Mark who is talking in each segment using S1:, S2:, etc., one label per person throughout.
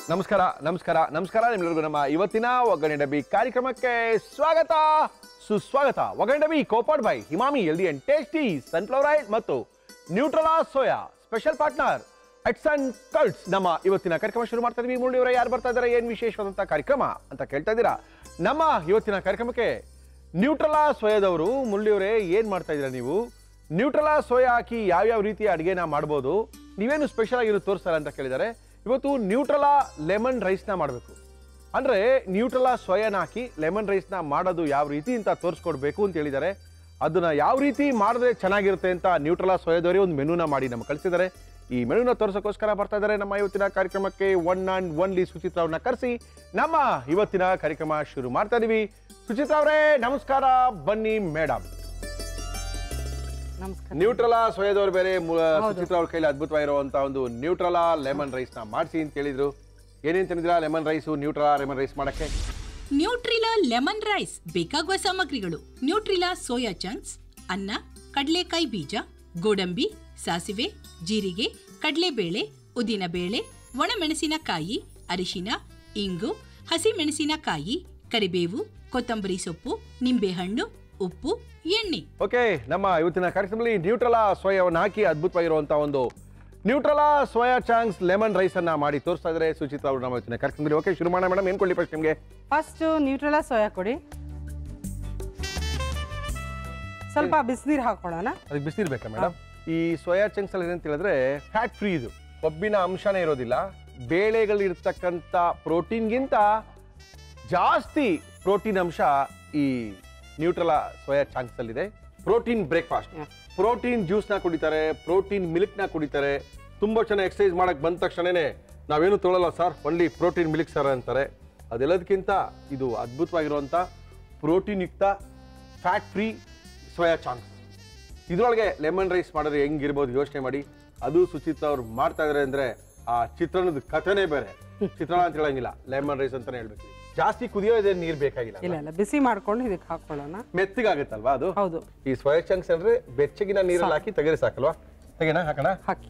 S1: ನಮಸ್ಕಾರ ನಮಸ್ಕಾರ ನಮಸ್ಕಾರ ನಿಮ್ಮೆಲ್ಲರಿಗೂ ನಮ್ಮ ಇವತ್ತಿನ ಒಗ್ಗರಣೆ ಡಬ್ಬಿ ಕಾರ್ಯಕ್ರಮಕ್ಕೆ ಸ್ವಾಗತ ಸುಸ್ವಾಗತ ಒಗ್ಗರಣೆ ಡಬ್ಬಿ co powered by Emami healthy and tasty sunflower oil ಮತ್ತು ನ್ಯೂಟ್ರಲಾ ಸೋಯಾ ಸ್ಪೆಷಲ್ ಪಾರ್ಟ್ನರ್ ಅಟ್ಸ್ ಅಂಡ್ ಕಲ್ಟ್ಸ್ ನಮ್ಮ ಇವತ್ತಿನ ಕಾರ್ಯಕ್ರಮ ಶುರು ಮಾಡ್ತಾ ಇದೀವಿ ಮುರಳಿಯವರ ಯಾರು ಬರ್ತಾ ಇದ್ದಾರೆ ಏನು ವಿಶೇಷವಾದಂಥ ಕಾರ್ಯಕ್ರಮ ಅಂತ ಕೇಳ್ತಾ ಇದ್ದೀರಾ ನಮ್ಮ ಇವತ್ತಿನ ಕಾರ್ಯಕ್ರಮಕ್ಕೆ ನ್ಯೂಟ್ರಲಾ ಸೋಯಾದವರು ಮುರಳಿಯವರೇ ಏನು ಮಾಡ್ತಾ ಇದ್ದೀರಾ ನೀವು ನ್ಯೂಟ್ರಲಾ ಸೋಯಾ ಹಾಕಿ ಯಾವ್ಯಾವ ರೀತಿಯ ಅಡುಗೆನ ಮಾಡ್ಬೋದು ನೀವೇನು ಸ್ಪೆಷಲ್ ಆಗಿರೋ ತೋರಿಸ್ತಾರೆ ಅಂತ ಕೇಳಿದ್ದಾರೆ ಇವತ್ತು ನ್ಯೂಟ್ರಲಾ ಲೆಮನ್ ರೈಸ್ನ ಮಾಡಬೇಕು ಅಂದರೆ ನ್ಯೂಟ್ರಲಾ ಸೋಯಾನ ಹಾಕಿ ಲೆಮನ್ ರೈಸ್ನ ಮಾಡೋದು ಯಾವ ರೀತಿ ಅಂತ ತೋರಿಸ್ಕೊಡ್ಬೇಕು ಅಂತ ಹೇಳಿದ್ದಾರೆ ಅದನ್ನ ಯಾವ ರೀತಿ ಮಾಡಿದ್ರೆ ಚೆನ್ನಾಗಿರುತ್ತೆ ಅಂತ ನ್ಯೂಟ್ರಲಾ ಸೋಯಾದವರೇ ಒಂದು ಮೆನುನ ಮಾಡಿ ನಮ್ಗೆ ಕಳಿಸಿದ್ದಾರೆ ಈ ಮೆನುನ ತೋರಿಸೋಕ್ಕೋಸ್ಕರ ಬರ್ತಾ ಇದ್ದಾರೆ ನಮ್ಮ ಇವತ್ತಿನ ಕಾರ್ಯಕ್ರಮಕ್ಕೆ ಒನ್ ಆ್ಯಂಡ್ ಒನ್ಲಿ ಸುಚಿತ್ರ ಅವ್ರನ್ನ ಕರೆಸಿ ನಮ್ಮ ಇವತ್ತಿನ ಕಾರ್ಯಕ್ರಮ ಶುರು ಮಾಡ್ತಾ ಇದೀವಿ ಸುಚಿತ್ರ ಅವರೇ ನಮಸ್ಕಾರ ಬನ್ನಿ ಮೇಡಮ್
S2: ನಮಸ್ಕಾರ
S1: ನ್ಯೂಟ್ರಲಾ ಸೋಯಾದವ್ರು ಬೇರೆ ಮು- ಸುಚಿತ್ರ ಅವ್ರ ಕೈಲಿ ಅದ್ಭುತವಾಗಿರುವಂತ ಒಂದು ನ್ಯೂಟ್ರಲಾ ಲೆಮನ್ ರೈಸ್ ನ ಮಾಡಿಸಿ ಅಂತ ಹೇಳಿದ್ರು ಏನೇನ್ ತಿಂದಿರಾ lemon rice Nutrela lemon rice ಮಾಡಕ್ಕೆ
S3: ನ್ಯೂಟ್ರಿಲಾ ಲೆಮನ್ ರೈಸ್ ಬೇಕಾಗುವ ಸಾಮಗ್ರಿಗಳು ನ್ಯೂಟ್ರಿಲಾ ಸೋಯಾ ಚಂಕ್ಸ್ ಅನ್ನ ಕಡಲೆಕಾಯಿ ಬೀಜ ಗೋಡಂಬಿ ಸಾಸಿವೆ ಜೀರಿಗೆ ಕಡಲೆಬೇಳೆ ಉದ್ದಿನಬೇಳೆ ಒಣಮೆಣಸಿನಕಾಯಿ ಅರಿಶಿನ ಇಂಗು ಹಸಿಮೆಣಸಿನಕಾಯಿ ಕರಿಬೇವು ಕೊತ್ತಂಬರಿ ಸೊಪ್ಪು ನಿಂಬೆಹಣ್ಣು ಉಪ್ಪು ಎಣ್ಣೆ
S1: ಓಕೆ ನಮ್ಮ ಇವತ್ತಿನ ಕಾರ್ಯಕ್ರಮದಲ್ಲಿ ನ್ಯೂಟ್ರಲಾ ಸೋಯಾವನ್ನು ಹಾಕಿ ಅದ್ಭುತವಾಗಿರುವಂತ ಒಂದು Nutrela soya chunks lemon rice ಅನ್ನ ಮಾಡಿ ತೋರಿಸ್ತಾ ಇದ್ದಾರೆ ಸುಚಿತ್ರ ಅವರು ನಮ್ಮ ಇವತ್ತಿನ ಕಾರ್ಯಕ್ರಮದಲ್ಲಿ ಓಕೆ ಶುರು ಮಾಡೋಣ ಮೇಡಮ್ ಏನ್ ಕೊಡ್ಲಿ ಫಸ್ಟ್ ನಿಮಗೆ
S2: ಫಸ್ಟ್ ನ್ಯೂಟ್ರಲಾ ಸೋಯಾ ಕೊಡಿ ಸ್ವಲ್ಪ ಬಿಸಿನೀರು ಹಾಕೊಳ್ಳೋಣ
S1: ಅದಕ್ಕೆ ಬಿಸಿನೀರು ಬೇಕಾ ಮೇಡಮ್ ಈ ಸೋಯಾ ಚಂಕ್ಸ್ ಅಲ್ಲಿ ಏನಂತ ಹೇಳಿದ್ರೆ ಫ್ಯಾಟ್ ಫ್ರೀ ಇದು ಕೊಬ್ಬಿನ ಅಂಶನೇ ಇರೋದಿಲ್ಲ ಬೇಳೆಗಳಿರ್ತಕ್ಕಂಥ ಪ್ರೋಟೀನ್ಗಿಂತ ಜಾಸ್ತಿ ಪ್ರೋಟೀನ್ ಅಂಶ ಈ ನ್ಯೂಟ್ರಲಾ ಸೋಯಾ ಚಾಂಕ್ಸ್ ಅಲ್ಲಿದೆ ಪ್ರೋಟೀನ್ ಬ್ರೇಕ್ಫಾಸ್ಟ್
S2: Yeah.
S1: ಪ್ರೋಟೀನ್ ಜ್ಯೂಸ್ನ ಕುಡಿತಾರೆ ಪ್ರೋಟೀನ್ ಮಿಲ್ಕ್ನ ಕುಡಿತಾರೆ ತುಂಬಾ ಚೆನ್ನಾಗಿ ಎಕ್ಸಸೈಸ್ ಮಾಡಕ್ ಬಂದ ತಕ್ಷಣನೇ ನಾವೇನು ತೊಗೊಳಲ್ಲ sir only protein milk sir ಅಂತಾರೆ ಅದೆಲ್ಲದಕ್ಕಿಂತ ಇದು ಅದ್ಭುತವಾಗಿರುವಂಥ ಪ್ರೋಟೀನ್ ಯುಕ್ತ ಫ್ಯಾಟ್ ಫ್ರೀ ಸೋಯಾ ಚಾಂಕ್ಸ್ ಇದ್ರೊಳಗೆ ಲೆಮನ್ ರೈಸ್ ಮಾಡಿದ್ರೆ ಹೆಂಗಿರ್ಬೋದು ಯೋಚನೆ ಮಾಡಿ ಅದು ಸುಚಿತ್ರ ಅವ್ರು ಮಾಡ್ತಾ ಇದಾರೆ ಅಂದ್ರೆ ಆ ಚಿತ್ರಾನ್ನದ ಕಥೆನೇ ಬೇರೆ ಚಿತ್ರಾನ್ನ ಅಂತ ಹೇಳಂಗಿಲ್ಲ ಲೆಮನ್ ರೈಸ್ ಅಂತಾನೆ ಹೇಳ್ಬೇಕು ಜಾಸ್ತಿ ಕುದಿಯೋದೇ ನೀರ್ ಬೇಕಾಗಿಲ್ಲ
S2: ಇಲ್ಲ ಇಲ್ಲ ಬಿಸಿ ಮಾಡ್ಕೊಂಡು ಇದಕ್ಕೆ ಹಾಕೊಳ್ಳೋಣ
S1: ಮೆತ್ತಗಾಗುತ್ತಲ್ವಾ ಅದು
S2: ಹೌದು
S1: ಈ ಸೋಯಾ ಚಂಕ್ಸ್ ಅಂದ್ರೆ ಬೆಚ್ಚಗಿನ ನೀರಲ್ಲಿ ಹಾಕಿ ತೆಗೆದ್ರೆ ಸಾಕಲ್ವಾ ತೆಗೆನ ಹಾಕೋಣ
S2: ಹಾಕಿ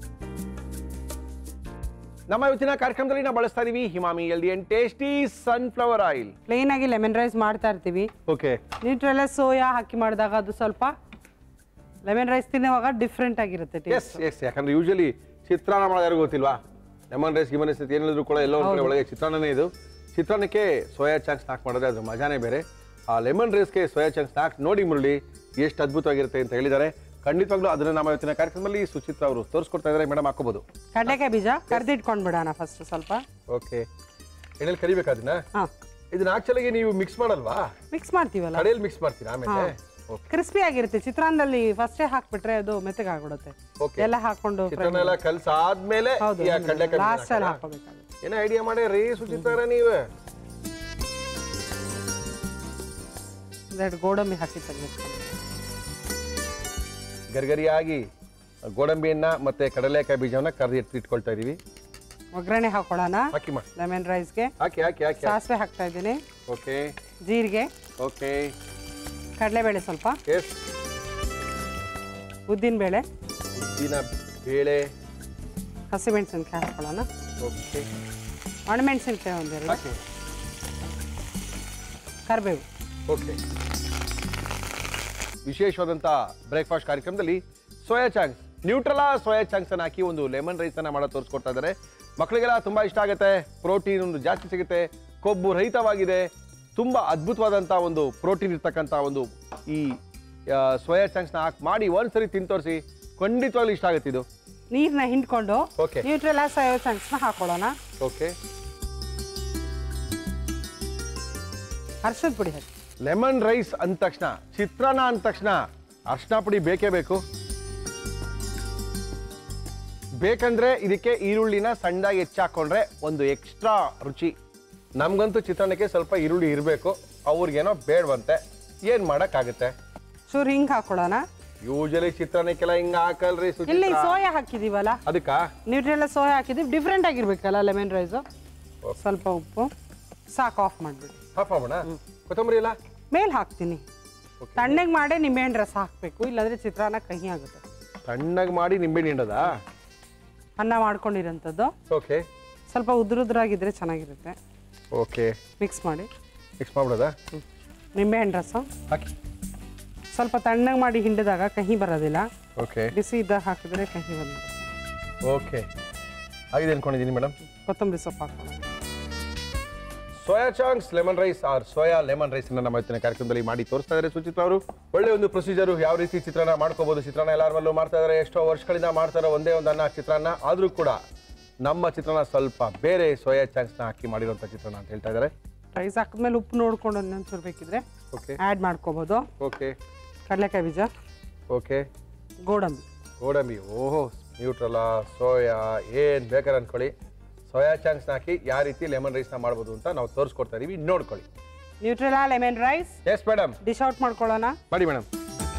S1: ನಮ್ಮ ಇವತ್ತಿನ ಕಾರ್ಯಕ್ರಮದಲ್ಲಿ ನಾವು ಬಳಸ್ತಾ ಇದೀವಿ Emami healthy and tasty sunflower oil
S2: plain ಆಗಿ ಲೆಮನ್ ರೈಸ್ ಮಾಡ್ತಾ ಇರ್ತೀವಿ
S1: ಓಕೆ
S2: ನ್ಯೂಟ್ರಲಾ ಸೋಯಾ ಹಾಕಿ ಮಾಡಿದಾಗ ಅದು ಸ್ವಲ್ಪ ಲೆಮನ್ ರೈಸ್ ತಿನ್ನುವಾಗ ಡಿಫ್ರೆಂಟ್ ಆಗಿರುತ್ತೆ
S1: ಎಸ್ ಎಸ್ ಯಾಕಂದ್ರೆ ಯೂಶಲಿ ಚಿತ್ರಾನ್ನ ಮಾಡೋದು ಯಾರಿಗೂ ಗೊತ್ತಿಲ್ವಾ ಲೆಮನ್ ರೈಸ್ ಗಿಮನ್ ರೈಸ್ ಏನಿದ್ರು ಕೂಡ ಎಲ್ಲೋ ಒಂದ್ ಕಡೆ ಒಳಗೆ ಚಿತ್ರಾನ್ನನೇ ಇದು ಚಿತ್ರಾನ್ನಕ್ಕೆ ಸೋಯಾ ಚಾಂಕ್ಸ್ ಹಾಕಿ ಮಾಡಿದ್ರೆ ಅದ್ರ ಮಜಾನೇ ಬೇರೆ ಆ ಲೆಮನ್ ರೈಸ್ಗೆ ಸೋಯಾ ಚಾಂಕ್ಸ್ ಹಾಕಿ ನೋಡಿ ಮುರಳಿ ಎಷ್ಟು ಅದ್ಭುತವಾಗಿರುತ್ತೆ ಅಂತ ಹೇಳಿದ್ದಾರೆ ಖಂಡಿತವಾಗ್ಲೂ ಅದನ್ನ ನಮ್ಮ ಇವತ್ತಿನ ಕಾರ್ಯಕ್ರಮದಲ್ಲಿ ಸುಚಿತ್ರ ಅವರು ತೋರಿಸ್ಕೊಡ್ತಾ ಇದ್ದಾರೆ ಮೇಡಮ್ ಹಾಕೋಬಹುದು
S2: ಕಡಲೆಕಾಯಿ ಬೀಜ ಕರ್ದಿಟ್ಕೊಂಡು ಬಿಡೋಣ ಫಸ್ಟ್ ಸ್ವಲ್ಪ
S1: ಓಕೆ ಎಣ್ಣೆಲಿ ಕರಿಬೇಕಾ ಅದನ್ನ
S2: ಹಾ
S1: ಇದನ್ನ ಆಕ್ಚುಲಿಗೆ ನೀವು ಮಿಕ್ಸ್ ಮಾಡಲ್ವಾ
S2: ಮಿಕ್ಸ್ ಮಾಡ್ತೀವಲ್ಲ
S1: ಕಡೆಯಲ್ಲಿ ಮಿಕ್ಸ್ ಮಾಡ್ತೀರಾ ಆಮೇಲೆ ಓಕೆ
S2: ಕ್ರಿಸ್ಪಿ ಆಗಿರುತ್ತೆ ಚಿತ್ರಾನ್ನದಲ್ಲಿ ಫಸ್ಟೇ ಹಾಕ್ಬಿಟ್ರೆ ಅದು ಮೆತ್ತಗಾಗ್ಬಿಡುತ್ತೆ
S1: Okay.
S2: ಎಲ್ಲ ಹಾಕೊಂಡು
S1: ಚಿತ್ರಾನ್ನ ಎಲ್ಲ ಕಲ್ಸಾದ್ಮೇಲೆ
S2: ಹೌದು
S1: ಈ ಕಡಲೆಕಾಯಿ
S2: ಲಾಸ್ಟ್ ಅಲ್ಲಿ ಹಾಕೋಬೇಕಾಗುತ್ತೆ
S1: ಏನೋ ಐಡಿಯಾ ಮಾಡಿ ರೀ ಸುಚಿತ್ರ ನೀವೇ
S2: ಎರಡು ಗೋಡಂಬಿ ಹಾಕಿ ತೆಗೆದುಕೊಂಡು
S1: ಗರಿಗರಿಯಾಗಿ ಗೋಡಂಬಿಯನ್ನ ಮತ್ತೆ ಕಡಲೆಕಾಯಿ ಬೀಜವನ್ನ ಕರೆದು ಎತ್ತಿ ಇಟ್ಕೊಳ್ತಾ ಇದೀವಿ
S2: ಒಗ್ಗರಣೆ ಹಾಕೊಳ್ಳೋಣ
S1: ಹಾಕಿ ಮಾಡಿ
S2: ಲೆಮನ್ ರೈಸ್ಗೆ
S1: ಹಾಕಿ ಹಾಕಿ ಹಾಕಿ
S2: ಸಾಸಿವೆ ಹಾಕ್ತಾ ಇದ್ದೀನಿ
S1: ಓಕೆ
S2: ಜೀರಿಗೆ
S1: ಓಕೆ
S2: ಕಡಲೆಬೇಳೆ ಸ್ವಲ್ಪ
S1: ಎಸ್
S2: ಉದ್ದಿನಬೇಳೆ
S1: ಉದ್ದಿನ ಬೇಳೆ
S2: ಹಸಿಮೆಣಸಿನ್ಕಾಯಿ ಹಾಕೊಳ್ಳೋಣ
S1: ಓಕೆ
S2: ಒಣಮೆಣಸಿನ್ಕಾಯಿ ಒಂದೆರಡು
S1: ಹಾಕಿ
S2: ಕರಿಬೇವು
S1: ಓಕೆ ವಿಶೇಷವಾದಂಥ ಬ್ರೇಕ್ಫಾಸ್ಟ್ ಕಾರ್ಯಕ್ರಮದಲ್ಲಿ soya chunks Nutrela soya chunks ಅನ್ನ ಹಾಕಿ ಒಂದು ಲೆಮನ್ ರೈಸ್ ಅನ್ನ ಮಾಡೋ ತೋರಿಸ್ಕೊಡ್ತಾ ಇದ್ದಾರೆ ಮಕ್ಕಳಿಗೆಲ್ಲ ತುಂಬಾ ಇಷ್ಟ ಆಗುತ್ತೆ ಪ್ರೋಟೀನ್ ಒಂದು ಜಾಸ್ತಿ ಸಿಗುತ್ತೆ ಕೊಬ್ಬು ರಹಿತವಾಗಿದೆ ತುಂಬಾ ಅದ್ಭುತವಾದಂಥ ಒಂದು ಪ್ರೋಟೀನ್ ಇರ್ತಕ್ಕಂಥ ಒಂದು ಈ ಆ, ಸೋಯಾ ಚಾಂಕ್ಸ್ನ ಹಾಕಿ ಮಾಡಿ ಒಂದ್ಸರಿ ತಿಂದು ತೋರಿಸಿ ಖಂಡಿತವಾಗ್ಲೂ ಇಷ್ಟ ಆಗುತ್ತೆ ಇದು
S2: ನೀರನ್ನ ಹಿಂಡ್ಕೊಂಡು
S1: Okay.
S2: ನ್ಯೂಟ್ರೆಲಾ ಸೋಯಾ ಚಂಕ್ಸ್ನ ಹಾಕೊಳ್ಳೋಣ
S1: ಓಕೆ
S2: ಅರ್ಶದ ಪುಡಿ ಹಾಕಿ
S1: ಲೆಮನ್ ರೈಸ್ ಅಂದ ತಕ್ಷಣ ಚಿತ್ರಾನ್ನ ಅಂದ ತಕ್ಷಣ ಅರ್ಶಿನ ಪುಡಿ ಬೇಕೇ ಬೇಕು ಬೇಕಂದ್ರೆ ಇದಕ್ಕೆ ಈರುಳ್ಳಿನ ಸಣ್ಣದಾಗಿ ಹೆಚ್ಚಾಕೊಂಡ್ರೆ ಒಂದು ಎಕ್ಸ್ಟ್ರಾ ರುಚಿ ನಮ್ಗಂತೂ ಚಿತ್ರಾನ್ನಕ್ಕೆ ಸ್ವಲ್ಪ ಈರುಳ್ಳಿ ಇರಬೇಕು ಅವ್ರಿಗೇನೋ ಬೇಡವಂತೆ ಏನ್ ಮಾಡಕ್ಕಾಗುತ್ತೆ
S2: ಚೂರು ಹಿಂಗ್ ಹಾಕೊಳ್ಳೋಣ
S1: ಯೂಶಲಿ ಚಿತ್ರಾನ್ನಕ್ಕೆಲ್ಲ ಹಿಂಗ ಹಾಕಲ್ರಿ ಸುಚಿತ್ರ.
S2: ಇಲ್ಲಿ ಸೋಯಾ ಹಾಕಿದೀವಲ್ಲ
S1: ಅದಕ್ಕ
S2: ನ್ಯೂಟ್ರೆಲಾ ಸೋಯಾ ಹಾಕಿದೀವಿ ಡಿಫ್ರೆಂಟ್ ಆಗಿರ್ಬೇಕಲ್ಲ ಲೆಮನ್ ರೈಸು ಸ್ವಲ್ಪ ಉಪ್ಪು ಸಾಕು ಆಫ್ ಮಾಡಿಬಿಡಿ
S1: ಹಾಫ್ ಮಾಡೋಣ ಕೊತ್ತಂಬರಿ ಇಲ್ಲ
S2: ಮೇಲೆ ಹಾಕ್ತೀನಿ ತಣ್ಣಗೆ ಮಾಡೇ ನಿಂಬೆಹಣ್ಣು ರಸ ಹಾಕಬೇಕು ಇಲ್ಲಾಂದ್ರೆ ಚಿತ್ರಾನ್ನ ಕಹಿ ಆಗುತ್ತೆ
S1: ತಣ್ಣಗೆ ಮಾಡಿ ನಿಂಬೆಹಣ್ಣು ಹಿಂಡದ
S2: ಅನ್ನ ಮಾಡ್ಕೊಂಡಿರೋಂಥದ್ದು
S1: ಓಕೆ
S2: ಸ್ವಲ್ಪ ಉದ್ರುದ್ರಾಗಿದ್ರೆ ಚೆನ್ನಾಗಿರುತ್ತೆ
S1: ಓಕೆ
S2: ಮಿಕ್ಸ್ ಮಾಡಿ
S1: ಮಿಕ್ಸ್ ಮಾಡ್ಬಿಡೋದಾ
S2: ನಿಂಬೆಹಣ್ಣು ರಸ
S1: ಹಾಕಿ
S2: ಸ್ವಲ್ಪ ತಣ್ಣಗೆ ಮಾಡಿ ಹಿಂಡಿದಾಗ ಕಹಿ ಬರೋದಿಲ್ಲ
S1: ಓಕೆ
S2: ಬಿಸಿ ಇದ್ದಾಗ ಹಾಕಿದ್ರೆ ಕಹಿ ಬಂದ್ಬಿಡುತ್ತೆ
S1: ಓಕೆ ಆಗಿದೆ ಅನ್ಕೊಂಡಿದ್ದೀನಿ ಮೇಡಮ್
S2: ಕೊತ್ತಂಬರಿ ಸೊಪ್ಪು ಹಾಕೋಣ
S1: soya chunks lemon rice or soya lemon rice ಅನ್ನ ನಮ್ಮ ಇವತ್ತಿನ ಕಾರ್ಯಕ್ರಮದಲ್ಲಿ ಮಾಡಿ ತೋರಿಸ್ತಾ ಇದ್ದಾರೆ ಸುಚಿತ್ರ ಅವರು ಒಳ್ಳೆ ಒಂದು ಪ್ರೊಸೀಜರ್ ಯಾವ ರೀತಿ ಚಿತ್ರಾನ್ನ ಮಾಡ್ಕೋಬಹುದು ಚಿತ್ರಾನ್ನ ಎಲ್ಲಾರಲ್ಲೂ ಮಾಡ್ತಾ ಇದ್ದಾರೆ ಎಷ್ಟೋ ವರ್ಷಗಳಿಂದ ಮಾಡ್ತಾರೆ ಒಂದೇ ಒಂದು ಅನ್ನ ಚಿತ್ರಾನ್ನ ಆದ್ರೂ ಕೂಡ ನಮ್ಮ ಚಿತ್ರಾನ್ನ ಸ್ವಲ್ಪ ಬೇರೆ ಸೋಯಾ ಚಾಂಕ್ಸ್ನ ಹಾಕಿ ಮಾಡಿರುವಂಥ ಚಿತ್ರಾನ್ನ ಅಂತ ಹೇಳ್ತಾ ಇದ್ದಾರೆ
S2: ರೈಸ್ ಹಾಕಿದ್ಮೇಲೆ ಉಪ್ಪು ನೋಡ್ಕೊಂಡು ಇನ್ನೊಂಚೂರು ಬೇಕಿದ್ರೆ
S1: ಓಕೆ
S2: ಆ್ಯಡ್ ಮಾಡ್ಕೋಬೋದು
S1: ಓಕೆ
S2: ಕಡಲೆಕಾಯಿ ಬೀಜ
S1: ಓಕೆ
S2: ಗೋಡಂಬಿ
S1: ಗೋಡಂಬಿ ಓಹೋ ನ್ಯೂಟ್ರಲ ಸೋಯಾ ಏನು ಬೇಕಾದ್ರೆ ಅನ್ಕೊಳ್ಳಿ ಸೋಯಾ ಚಾಂಕ್ಸ್ನ ಹಾಕಿ ಯಾವ ರೀತಿ ಲೆಮನ್ ರೈಸ್ನ ಮಾಡ್ಬೋದು ಅಂತ ನಾವು ತೋರಿಸ್ಕೊಡ್ತಾ ಇದೀವಿ ನೋಡ್ಕೊಳ್ಳಿ
S2: Nutrela lemon rice
S1: yes madam
S2: dish out ಮಾಡ್ಕೊಳ್ಳೋಣ
S1: ಮಾಡಿ ಮೇಡಮ್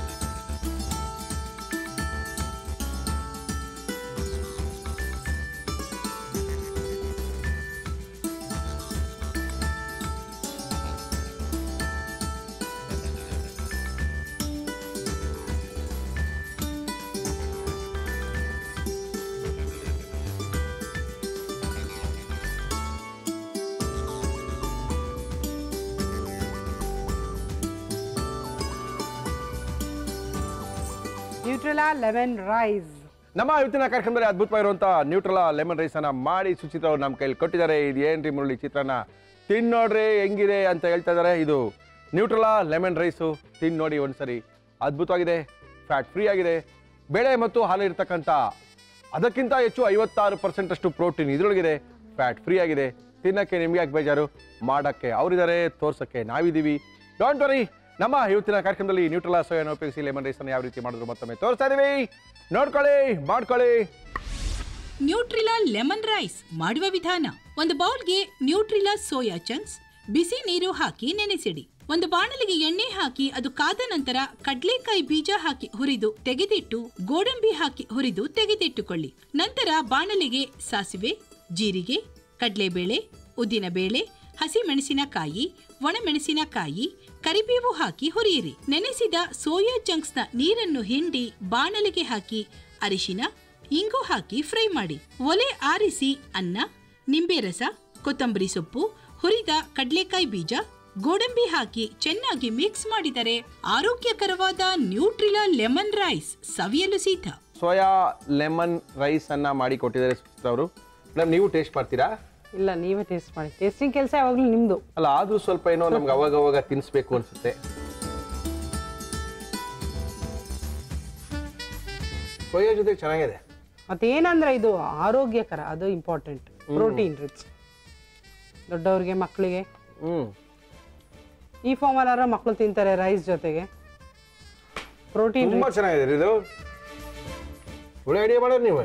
S2: ನ್ಯೂಟ್ರೆಲಾ ಲೆಮನ್ ರೈಸ್
S1: ನಮ್ಮ ಇವತ್ತಿನ ಕಾರ್ಯಕ್ರಮದಲ್ಲಿ ಅದ್ಭುತವಾಗಿರುವಂಥ ನ್ಯೂಟ್ರಲ ಲೆಮನ್ ರೈಸನ್ನು ಮಾಡಿ ಸುಚಿತ್ರ ಅವ್ರು ನಮ್ಮ ಕೈಲಿ ಕೊಟ್ಟಿದ್ದಾರೆ ಇದು ಏನ್ರಿ ಮುರಳಿ ಚಿತ್ರಾನ್ನ ತಿನ್ ನೋಡ್ರಿ ಹೆಂಗಿದೆ ಅಂತ ಹೇಳ್ತಾ ಇದ್ದಾರೆ ಇದು ನ್ಯೂಟ್ರಲ ಲೆಮನ್ ರೈಸು ತಿನ್ ನೋಡಿ ಒಂದ್ಸರಿ ಅದ್ಭುತವಾಗಿದೆ ಫ್ಯಾಟ್ ಫ್ರೀ ಆಗಿದೆ ಬೇಳೆ ಮತ್ತು ಹಾಲು ಇರ್ತಕ್ಕಂಥ ಅದಕ್ಕಿಂತ ಹೆಚ್ಚು ಐವತ್ತಾರು ಪರ್ಸೆಂಟ್ ಅಷ್ಟು ಪ್ರೋಟೀನ್ ಇದರೊಳಗಿದೆ ಫ್ಯಾಟ್ ಫ್ರೀ ಆಗಿದೆ ತಿನ್ನಕ್ಕೆ ನಿಮ್ಗೆ ಯಾಕೆ ಬೇಜಾರು ಮಾಡೋಕ್ಕೆ ಅವರಿದ್ದಾರೆ ತೋರ್ಸಕ್ಕೆ ನಾವಿದ್ದೀವಿ ಡೋಂಟ್ ವರಿ ನಮ್ಮ ಇವತ್ತಿನ ಕಾರ್ಯಕ್ರಮದಲ್ಲಿ ನ್ಯೂಟ್ರಲಾ ಸೋಯಾನ ಉಪಯೋಗಿಸಿ ಲೆಮನ್ ರೈಸನ್ನು ಯಾವ ರೀತಿ ಮಾಡಿದ್ರು ಮತ್ತೊಮ್ಮೆ ತೋರಿಸ್ತಾ ಇದೀವಿ ನೋಡ್ಕೊಳ್ಳಿ ಮಾಡ್ಕೊಳ್ಳಿ
S3: ನ್ಯೂಟ್ರಿಲಾ ಲೆಮನ್ ರೈಸ್ ಮಾಡುವ ವಿಧಾನ ಒಂದು ಬೌಲ್ಗೆ ನ್ಯೂಟ್ರಿಲಾ ಸೋಯಾ ಚಂಕ್ಸ್ ಬಿಸಿ ನೀರು ಹಾಕಿ ನೆನೆಸಿಡಿ ಒಂದು ಬಾಣಲಿಗೆ ಎಣ್ಣೆ ಹಾಕಿ ಅದು ಕಾದ ನಂತರ ಕಡ್ಲೆಕಾಯಿ ಬೀಜ ಹಾಕಿ ಹುರಿದು ತೆಗೆದಿಟ್ಟು ಗೋಡಂಬಿ ಹಾಕಿ ಹುರಿದು ತೆಗೆದಿಟ್ಟುಕೊಳ್ಳಿ ನಂತರ ಬಾಣಲಿಗೆ ಸಾಸಿವೆ ಜೀರಿಗೆ ಕಡಲೆಬೇಳೆ ಉದ್ದಿನಬೇಳೆ ಹಸಿ ಮೆಣಸಿನಕಾಯಿ ಒಣಮೆಣಸಿನಕಾಯಿ ಕರಿಬೇವು ಹಾಕಿ ಹುರಿಯಿರಿ ನೆನೆಸಿದ ಸೋಯಾ ಚಂಕ್ಸ್ನ ನೀರನ್ನು ಹಿಂಡಿ ಬಾಣಲಿಗೆ ಹಾಕಿ ಅರಿಶಿನ ಇಂಗು ಹಾಕಿ ಫ್ರೈ ಮಾಡಿ ಒಲೆ ಆರಿಸಿ ಅನ್ನ ನಿಂಬೆ ರಸ ಕೊತ್ತಂಬರಿ ಸೊಪ್ಪು ಹುರಿದ ಕಡಲೆಕಾಯಿ ಬೀಜ ಗೋಡಂಬಿ ಹಾಕಿ ಚೆನ್ನಾಗಿ ಮಿಕ್ಸ್ ಮಾಡಿದರೆ ಆರೋಗ್ಯಕರವಾದ ನ್ಯೂಟ್ರಿಲಾ ಲೆಮನ್ ರೈಸ್ ಸವಿಯಲು ಸಿದ್ಧ
S1: ಸೋಯಾ ಲೆಮನ್ ರೈಸ್ ಅನ್ನ ಮಾಡಿ ಕೊಟ್ಟಿದ್ದಾರೆ ಸುಚಿತ್ರ ಅವರು ಮೇಡಮ್ ನೀವು ಟೇಸ್ಟ್ ಮಾಡ್ತೀರಾ
S2: ಇಲ್ಲ ನೀವೇ ಟೇಸ್ಟ್ ಮಾಡಿ ಟೇಸ್ಟಿಂಗ್ ಕೆಲಸ ಯಾವಾಗಲೂ ನಿಮ್ಮದು
S1: ಅಲ್ಲ ಆದ್ರೂ ಸ್ವಲ್ಪ ಏನೋ ನಮ್ಗೆ ಅವಾಗ ಅವಾಗ ತಿನ್ಸ್ಬೇಕು ಅನ್ಸುತ್ತೆ ಸೋಯಾ ಜೊತೆ ಚೆನ್ನಾಗಿದೆ
S2: ಮತ್ತೇನಂದ್ರೆ ಇದು ಆರೋಗ್ಯಕರ ಅದು ಇಂಪಾರ್ಟೆಂಟ್ ಪ್ರೋಟೀನ್ ರಿಚ್ ದೊಡ್ಡವ್ರಿಗೆ ಮಕ್ಕಳಿಗೆ
S1: ಹ್ಮ್
S2: ಈ ಫಾರ್ಮಲ್ಲಾರ ಮಕ್ಕಳು ತಿಂತಾರೆ ರೈಸ್ ಜೊತೆಗೆ ಪ್ರೋಟೀನ್
S1: ತುಂಬಾ ಚೆನ್ನಾಗಿದೆ ರೀ ಇದು ಒಳ್ಳೆ ಐಡಿಯಾ ಮಾಡೋದು ನೀವು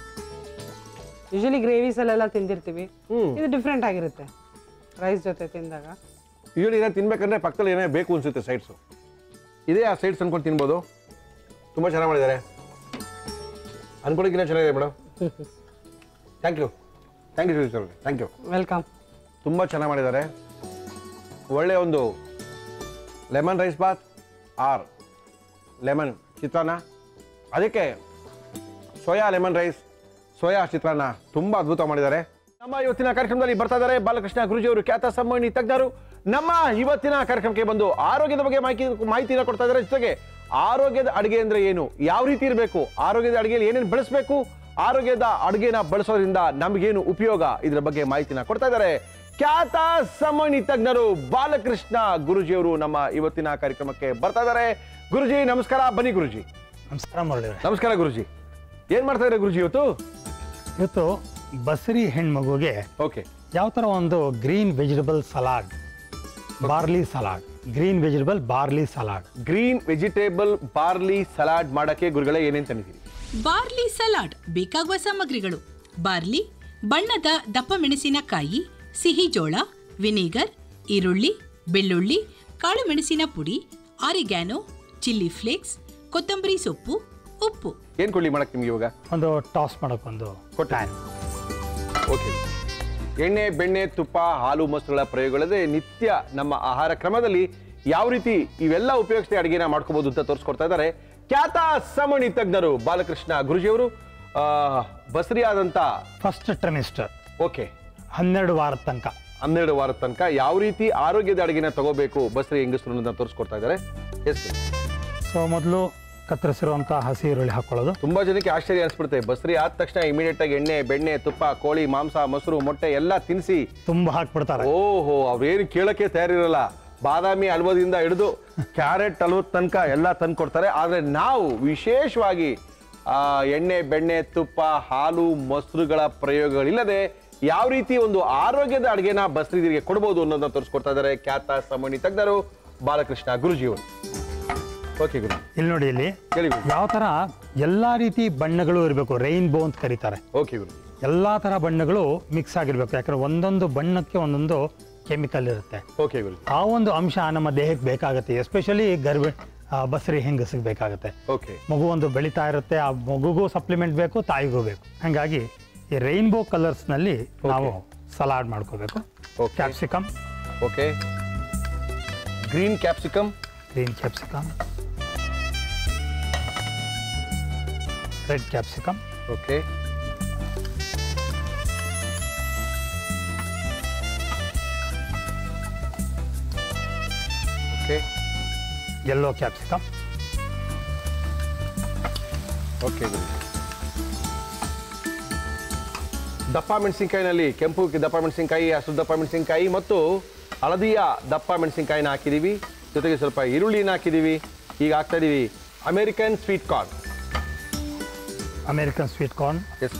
S2: ಯೂಶಲಿ ಗ್ರೇವೀಸಲ್ಲೆಲ್ಲ ತಿಂದಿರ್ತೀವಿ
S1: ಹ್ಮ್
S2: ಇದು ಡಿಫ್ರೆಂಟ್ ಆಗಿರುತ್ತೆ ರೈಸ್ ಜೊತೆ ತಿಂದಾಗ
S1: ಯೂಶಲಿ ಏನೋ ತಿನ್ಬೇಕಂದ್ರೆ ಪಕ್ಕದಲ್ಲಿ ಏನೇ ಬೇಕು ಅನ್ಸುತ್ತೆ ಸೈಡ್ಸು ಇದೇ ಆ ಸೈಡ್ಸ್ ಅನ್ಕೊಂಡು ತಿನ್ಬೋದು ತುಂಬ ಚೆನ್ನಾಗಿ ಮಾಡಿದ್ದಾರೆ ಅನ್ಕೊಳ್ಳೋಕ್ಕಿಂತ ಚೆನ್ನಾಗಿದೆ madam thank you thank you sir thank you
S2: welcome
S1: ತುಂಬ ಚೆನ್ನಾಗಿ ಮಾಡಿದ್ದಾರೆ ಒಳ್ಳೆಯ ಒಂದು ಲೆಮನ್ ರೈಸ್ ಬಾತ್ ಆರ್ ಲೆಮನ್ ಚಿತ್ರಾನ್ನ ಅದಕ್ಕೆ ಸೋಯಾ ಲೆಮನ್ ರೈಸ್ ಸೋಯಾ ಚಿತ್ರಾನ್ನ ತುಂಬ ಅದ್ಭುತ ಮಾಡಿದ್ದಾರೆ ನಮ್ಮ ಇವತ್ತಿನ ಕಾರ್ಯಕ್ರಮದಲ್ಲಿ ಬರ್ತಾ ಇದ್ದಾರೆ ಬಾಲಕೃಷ್ಣ ಗುರುಜಿಯವರು ಖ್ಯಾತ ಸಂವಹನಿ ತಜ್ಞರು ನಮ್ಮ ಇವತ್ತಿನ ಕಾರ್ಯಕ್ರಮಕ್ಕೆ ಬಂದು ಆರೋಗ್ಯದ ಬಗ್ಗೆ ಮಾಹಿತಿ ಮಾಹಿತಿನ ಕೊಡ್ತಾ ಇದ್ದಾರೆ ಜೊತೆಗೆ ಆರೋಗ್ಯದ ಅಡುಗೆ ಅಂದ್ರೆ ಏನು ಯಾವ ರೀತಿ ಇರಬೇಕು ಆರೋಗ್ಯದ ಅಡುಗೆಯಲ್ಲಿ ಏನೇನು ಬಳಸಬೇಕು ಆರೋಗ್ಯದ ಅಡುಗೆನ ಬಳಸೋದ್ರಿಂದ ನಮಗೇನು ಉಪಯೋಗ ಇದರ ಬಗ್ಗೆ ಮಾಹಿತಿನ ಕೊಡ್ತಾ ಇದ್ದಾರೆ ಖ್ಯಾತ ಸಂವಹನಿ ತಜ್ಞರು ಬಾಲಕೃಷ್ಣ ಗುರುಜಿಯವರು ನಮ್ಮ ಇವತ್ತಿನ ಕಾರ್ಯಕ್ರಮಕ್ಕೆ ಬರ್ತಾ ಇದ್ದಾರೆ ಗುರುಜಿ ನಮಸ್ಕಾರ ಬನ್ನಿ ಗುರುಜಿ
S4: ನಮಸ್ಕಾರ ಮುರಳಿಯವರೇ
S1: ನಮಸ್ಕಾರ ಗುರುಜಿ ಏನ್ ಮಾಡ್ತಾ ಇದ್ದಾರೆ ಗುರುಜಿ ಇವತ್ತು
S4: ಇವತ್ತು ಬಸರಿ ಹೆಣ್ಮಗುಗೆ
S1: ಓಕೆ
S4: ಯಾವ ಥರ ಒಂದು green vegetable salad barley salad green vegetable barley salad
S1: green vegetable barley salad ಮಾಡಕ್ಕೆ ಗುರುಗಳೇ ಏನೇನ್ ತಂದಿದ್ದೀರಿ
S3: ಬಾರ್ಲಿ ಸಲಾಡ್ ಬೇಕಾಗುವ ಸಾಮಗ್ರಿಗಳು ಬಾರ್ಲಿ ಬಣ್ಣದ ದಪ್ಪ ಮೆಣಸಿನಕಾಯಿ ಸಿಹಿ ಜೋಳ ವಿನಿಗರ್ ಈರುಳ್ಳಿ ಬೆಳ್ಳುಳ್ಳಿ ಕಾಳು ಮೆಣಸಿನ ಪುಡಿ ಆರಿಗ್ಯಾನೋ ಚಿಲ್ಲಿ ಫ್ಲೇಕ್ಸ್ ಕೊತ್ತಂಬರಿ ಸೊಪ್ಪು ಉಪ್ಪು
S1: ಏನ್ ಕೊಡ್ಲಿ ಮಾಡಕ್ ನಿಮ್ಗೆ ಇವಾಗ
S4: ಒಂದು ಟಾಸ್ ಮಾಡೋಕ್ಕೊಂದು
S1: ಕೊಟ್ಟೆ. ಓಕೆ ಎಣ್ಣೆ ಬೆಣ್ಣೆ ತುಪ್ಪ ಹಾಲು ಮೊಸರುಗಳ ಪ್ರಯೋಗಗಳದೇ ನಿತ್ಯ ನಮ್ಮ ಆಹಾರ ಕ್ರಮದಲ್ಲಿ ಯಾವ ರೀತಿ ಇವೆಲ್ಲ ಉಪಯೋಗಿಸಿ ಅಡುಗೆನ ಮಾಡ್ಕೋಬಹುದು ಅಂತ ತೋರಿಸ್ಕೊಡ್ತಾ ಇದ್ದಾರೆ ಖ್ಯಾತ ಸಮಣಿ ತಜ್ಞರು ಬಾಲಕೃಷ್ಣ ಗುರುಜಿಯವರು ಆ, ಬಸರಿಯಾದಂಥ
S4: ಫಸ್ಟ್ ಟ್ರೆಮಿಸ್ಟರ್
S1: ಓಕೆ
S4: ಹನ್ನೆರಡು ವಾರದ ತನಕ
S1: ಹನ್ನೆರಡು ವಾರದ ತನಕ ಯಾವ ರೀತಿ ಆರೋಗ್ಯದ ಅಡುಗೆನ ತಗೋಬೇಕು ಬಸ್ರಿ ಹೆಂಗಸರು ಅನ್ನೋದನ್ನ ತೋರಿಸ್ಕೊಡ್ತಾ ಇದ್ದಾರೆ ಎಸ್
S4: ಸೊ ಮೊದಲು ಕತ್ತರಿಸಿರುವಂಥ ಹಸಿ ಈರುಳ್ಳಿ ಹಾಕ್ಕೊಳ್ಳೋದು
S1: ತುಂಬಾ ಜನಕ್ಕೆ ಆಶ್ಚರ್ಯ ಅನಿಸ್ಬಿಡುತ್ತೆ ಬಸ್ರಿ ಆದ ತಕ್ಷಣ ಇಮಿಡಿಯೇಟ್ ಆಗಿ ಎಣ್ಣೆ ಬೆಣ್ಣೆ ತುಪ್ಪ ಕೋಳಿ ಮಾಂಸ ಮೊಸರು ಮೊಟ್ಟೆ ಎಲ್ಲ ತಿನ್ನಿಸಿ
S4: ತುಂಬ ಹಾಕ್ಬಿಡ್ತಾರೆ
S1: ಓಹೋ ಅವ್ರೇನು ಕೇಳಕ್ಕೆ ತಯಾರಿರಲ್ಲ ಬಾದಾಮಿ ಹಲ್ವದಿಂದ ಹಿಡಿದು ಕ್ಯಾರೆಟ್ ಹಲ್ವದ ತನಕ ಎಲ್ಲ ತಂದು ಕೊಡ್ತಾರೆ ಆದರೆ ನಾವು ವಿಶೇಷವಾಗಿ ಆ, ಎಣ್ಣೆ ಬೆಣ್ಣೆ ತುಪ್ಪ ಹಾಲು ಮೊಸರುಗಳ ಪ್ರಯೋಗಗಳಿಲ್ಲದೆ ಯಾವ ರೀತಿ ಒಂದು ಆರೋಗ್ಯದ ಅಡುಗೆನ ಬಸ್ರಿದಿರಿಗೆ ಕೊಡ್ಬೋದು ಅನ್ನೋದನ್ನ ತೋರಿಸ್ಕೊಡ್ತಾ ಇದ್ದಾರೆ ಖ್ಯಾತ ಸಮಣಿ ತಜ್ಞರು ಬಾಲಕೃಷ್ಣ ಗುರುಜಿಯವರು ಓಕೆ ಗುರು
S4: ಇಲ್ಲಿ ನೋಡಿ ಇಲ್ಲಿ
S1: ಹೇಳಿ ಗುರು
S4: ಯಾವ ಥರ ಎಲ್ಲ ರೀತಿ ಬಣ್ಣಗಳು ಇರಬೇಕು ರೈನ್ಬೋ ಅಂತ ಕರೀತಾರೆ
S1: ಓಕೆ ಗುರು
S4: ಎಲ್ಲ ಥರ ಬಣ್ಣಗಳು ಮಿಕ್ಸ್ ಆಗಿರ್ಬೇಕು ಯಾಕಂದ್ರೆ ಒಂದೊಂದು ಬಣ್ಣಕ್ಕೆ ಒಂದೊಂದು ಕೆಮಿಕಲ್ ಇರುತ್ತೆ
S1: ಓಕೆ ಗುರು
S4: ಆ ಒಂದು ಅಂಶ ನಮ್ಮ ದೇಹಕ್ಕೆ ಬೇಕಾಗುತ್ತೆ ಎಸ್ಪೆಷಲಿ ಗರ್ಭ ಆ, ಬಸರಿ ಹೆಂಗಸಿಗೆ ಬೇಕಾಗುತ್ತೆ
S1: ಓಕೆ
S4: ಮಗು ಒಂದು ಬೆಳೀತಾ ಇರುತ್ತೆ ಆ ಮಗುಗೂ ಸಪ್ಲಿಮೆಂಟ್ ಬೇಕು ತಾಯಿಗೂ ಬೇಕು ಹಾಗಾಗಿ ಈ ರೈನ್ಬೋ ಕಲರ್ಸ್ನಲ್ಲಿ ನಾವು ಸಲಾಡ್ ಮಾಡ್ಕೋಬೇಕು
S1: Okay.
S4: Capsicum
S1: okay green capsicum
S4: green capsicum red capsicum
S1: okay okay
S4: yellow capsicum
S1: okay ಗುರು ದಪ್ಪ ಮೆಣಸಿನ್ಕಾಯಿನಲ್ಲಿ ಕೆಂಪು ದಪ್ಪ ಮೆಣಸಿನ್ಕಾಯಿ ಹಸಿರು ದಪ್ಪ ಮೆಣಸಿನ್ಕಾಯಿ ಮತ್ತು ಹಳದಿಯ ದಪ್ಪ ಮೆಣಸಿನ್ಕಾಯಿನ ಹಾಕಿದ್ದೀವಿ ಜೊತೆಗೆ ಸ್ವಲ್ಪ ಈರುಳ್ಳಿನ ಹಾಕಿದ್ದೀವಿ ಈಗ ಹಾಕ್ತಾ ಇದೀವಿ American sweet corn
S4: American sweet corn
S1: yes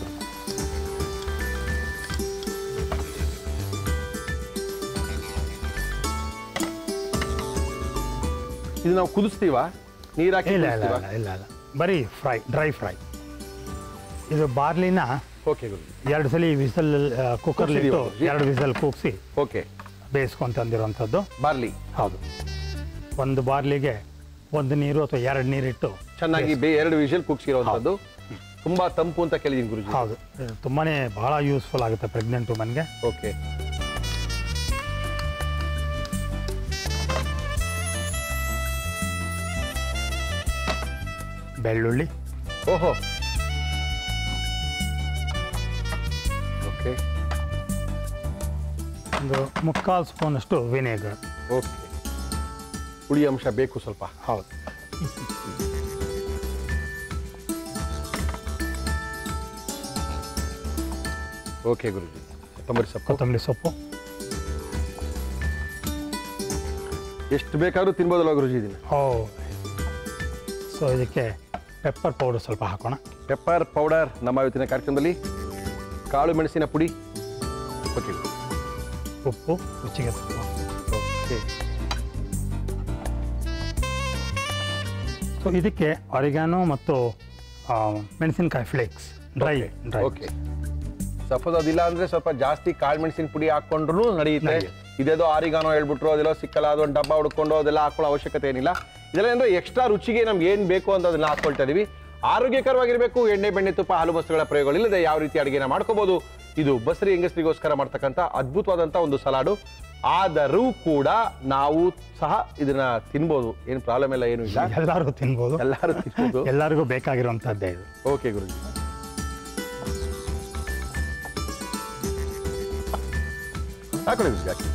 S1: ಇದು ನಾವು ಕುದಿಸ್ತೀವ ನೀರ್ ಹಾಕಿ
S4: ಇಲ್ಲ ಇಲ್ಲ
S1: ಕುದಿಸ್ತೀವಾ?
S4: ಇಲ್ಲ ಇಲ್ಲ ಇಲ್ಲ ಬರೀ ಫ್ರೈ ಡ್ರೈ ಫ್ರೈ ಇದು ಬಾರ್ಲಿನ
S1: ಓಕೆ ಗುರು
S4: ಎರಡು ಸಲ ವಿಸಲ್ ಕುಕ್ಕರ್ಲಿಟ್ಟು
S1: ಕೂಗ್ಸಿದೀವಿ.
S4: ಎರಡು ವಿಸಲ್ ಕೂಗಿಸಿ
S1: ಓಕೆ
S4: ಬೇಯಿಸ್ಕೊಂಡು ತಂದಿರೋಂಥದ್ದು
S1: ಬಾರ್ಲಿ
S4: ಹೌದು ಒಂದು ಬಾರ್ಲಿಗೆ ಒಂದು ನೀರು ಅಥವಾ ಎರಡು ನೀರಿಟ್ಟು
S1: ಚೆನ್ನಾಗಿ ಬೇ ಎರಡು ವಿಷಲ್ ಕುಗ್ಸಿರೋವಂಥದ್ದು ತುಂಬಾ ತಂಪು ಅಂತ ಕೇಳಿದೀನಿ ಗುರುಜಿ
S4: ಹೌದು ಇದು ತುಂಬಾನೇ ಬಹಳ ಯೂಸ್ಫುಲ್ ಆಗುತ್ತೆ ಪ್ರೆಗ್ನೆಂಟ್ ವುಮನ್ಗೆ
S1: ಓಕೆ
S4: ಬೆಳ್ಳುಳ್ಳಿ
S1: ಓಹೋ ಓಕೆ
S4: ಒಂದು ಮುಕ್ಕಾಲು ಸ್ಪೂನಷ್ಟು ವಿನೇಗರ್
S1: ಓಕೆ ಹುಳಿ ಅಂಶ ಬೇಕು ಸ್ವಲ್ಪ
S4: ಹೌದು
S1: ಓಕೆ ಗುರುಜಿ ಕೊತ್ತಂಬರಿ ಸೊಪ್ಪು
S4: ಕೊತ್ತಂಬರಿ ಸೊಪ್ಪು
S1: ಎಷ್ಟು ಬೇಕಾದ್ರೂ ತಿನ್ಬೋದಲ್ವ ಗುರುಜಿ ಇದನ್ನ
S4: ಓ ಸೊ ಇದಕ್ಕೆ ಪೆಪ್ಪರ್ ಪೌಡರ್ ಸ್ವಲ್ಪ ಹಾಕೋಣ
S1: ಪೆಪ್ಪರ್ ಪೌಡರ್ ನಮ್ಮ ಇವತ್ತಿನ ಕಾರ್ಯಕ್ರಮದಲ್ಲಿ ಕಾಳು ಮೆಣಸಿನ ಪುಡಿ ಓಕೆ
S4: ಉಪ್ಪು ರುಚಿಗೆ ತಕ್ಕ
S1: ಓಕೆ
S4: ಸೊ ಇದಕ್ಕೆ ಅರಿಗಾನೋ ಮತ್ತು ಆ, ಮೆಣಸಿನಕಾಯಿ flakes dry dry
S1: okay suppose ಅದಿಲ್ಲ ಅಂದ್ರೆ ಸ್ವಲ್ಪ ಜಾಸ್ತಿ ಕಾಳು ಮೆಣಸಿನ ಪುಡಿ ಹಾಕೊಂಡ್ರು ನಡೆಯುತ್ತೆ
S4: ನಡೆಯುತ್ತೆ.
S1: ಇದೇದೋ ಆರಿಗಾನೋ ಹೇಳ್ಬಿಟ್ರು ಅದೆಲ್ಲ ಸಿಕ್ಕಲ್ಲ ಅದೊಂದು ಡಬ್ಬ ಹುಡ್ಕೊಂಡು ಅದೆಲ್ಲ ಹಾಕೊಳ್ಳೋ ಅವಶ್ಯಕತೆ ಏನಿಲ್ಲ ಇದೆಲ್ಲ ಅಂದ್ರೆ ಎಕ್ಸ್ಟ್ರಾ ರುಚಿಗೆ ನಮ್ಗೆ ಏನ್ ಬೇಕು ಅಂತ ಅದನ್ನ ಹಾಕೊಳ್ತಾ ಇದೀವಿ ಆರೋಗ್ಯಕರವಾಗಿರ್ಬೇಕು ಎಣ್ಣೆ ಬೆಣ್ಣೆ ತುಪ್ಪ ಹಾಲು ಮೊಸರುಗಳ ಪ್ರಯೋಗಗಳಿಲ್ಲದೆ ಯಾವ ರೀತಿ ಅಡುಗೆನ ಮಾಡ್ಕೋಬಹುದು ಇದು ಬಸರಿ ಹೆಂಗಸರಿಗೋಸ್ಕರ ಮಾಡ್ತಕ್ಕಂಥ ಅದ್ಭುತವಾದಂಥ ಒಂದು ಸಲಾಡು ಆದರೂ ಕೂಡ ನಾವು ಸಹ ಇದನ್ನ ತಿನ್ಬೋದು ಏನು ಪ್ರಾಬ್ಲಮ್ ಎಲ್ಲ ಏನು ಇಲ್ಲ
S4: ಎಲ್ಲರಿಗೂ ತಿನ್ಬೋದು
S1: ಎಲ್ಲರೂ ತಿನ್ಬೋದು
S4: ಎಲ್ಲರಿಗೂ ಬೇಕಾಗಿರುವಂಥದ್ದೇ ಇದು
S1: ಓಕೆ ಗುರುಜಿ ಹಾಕೊಳ್ಳಿ ಗುರುಜಿ ಹಾಕಿ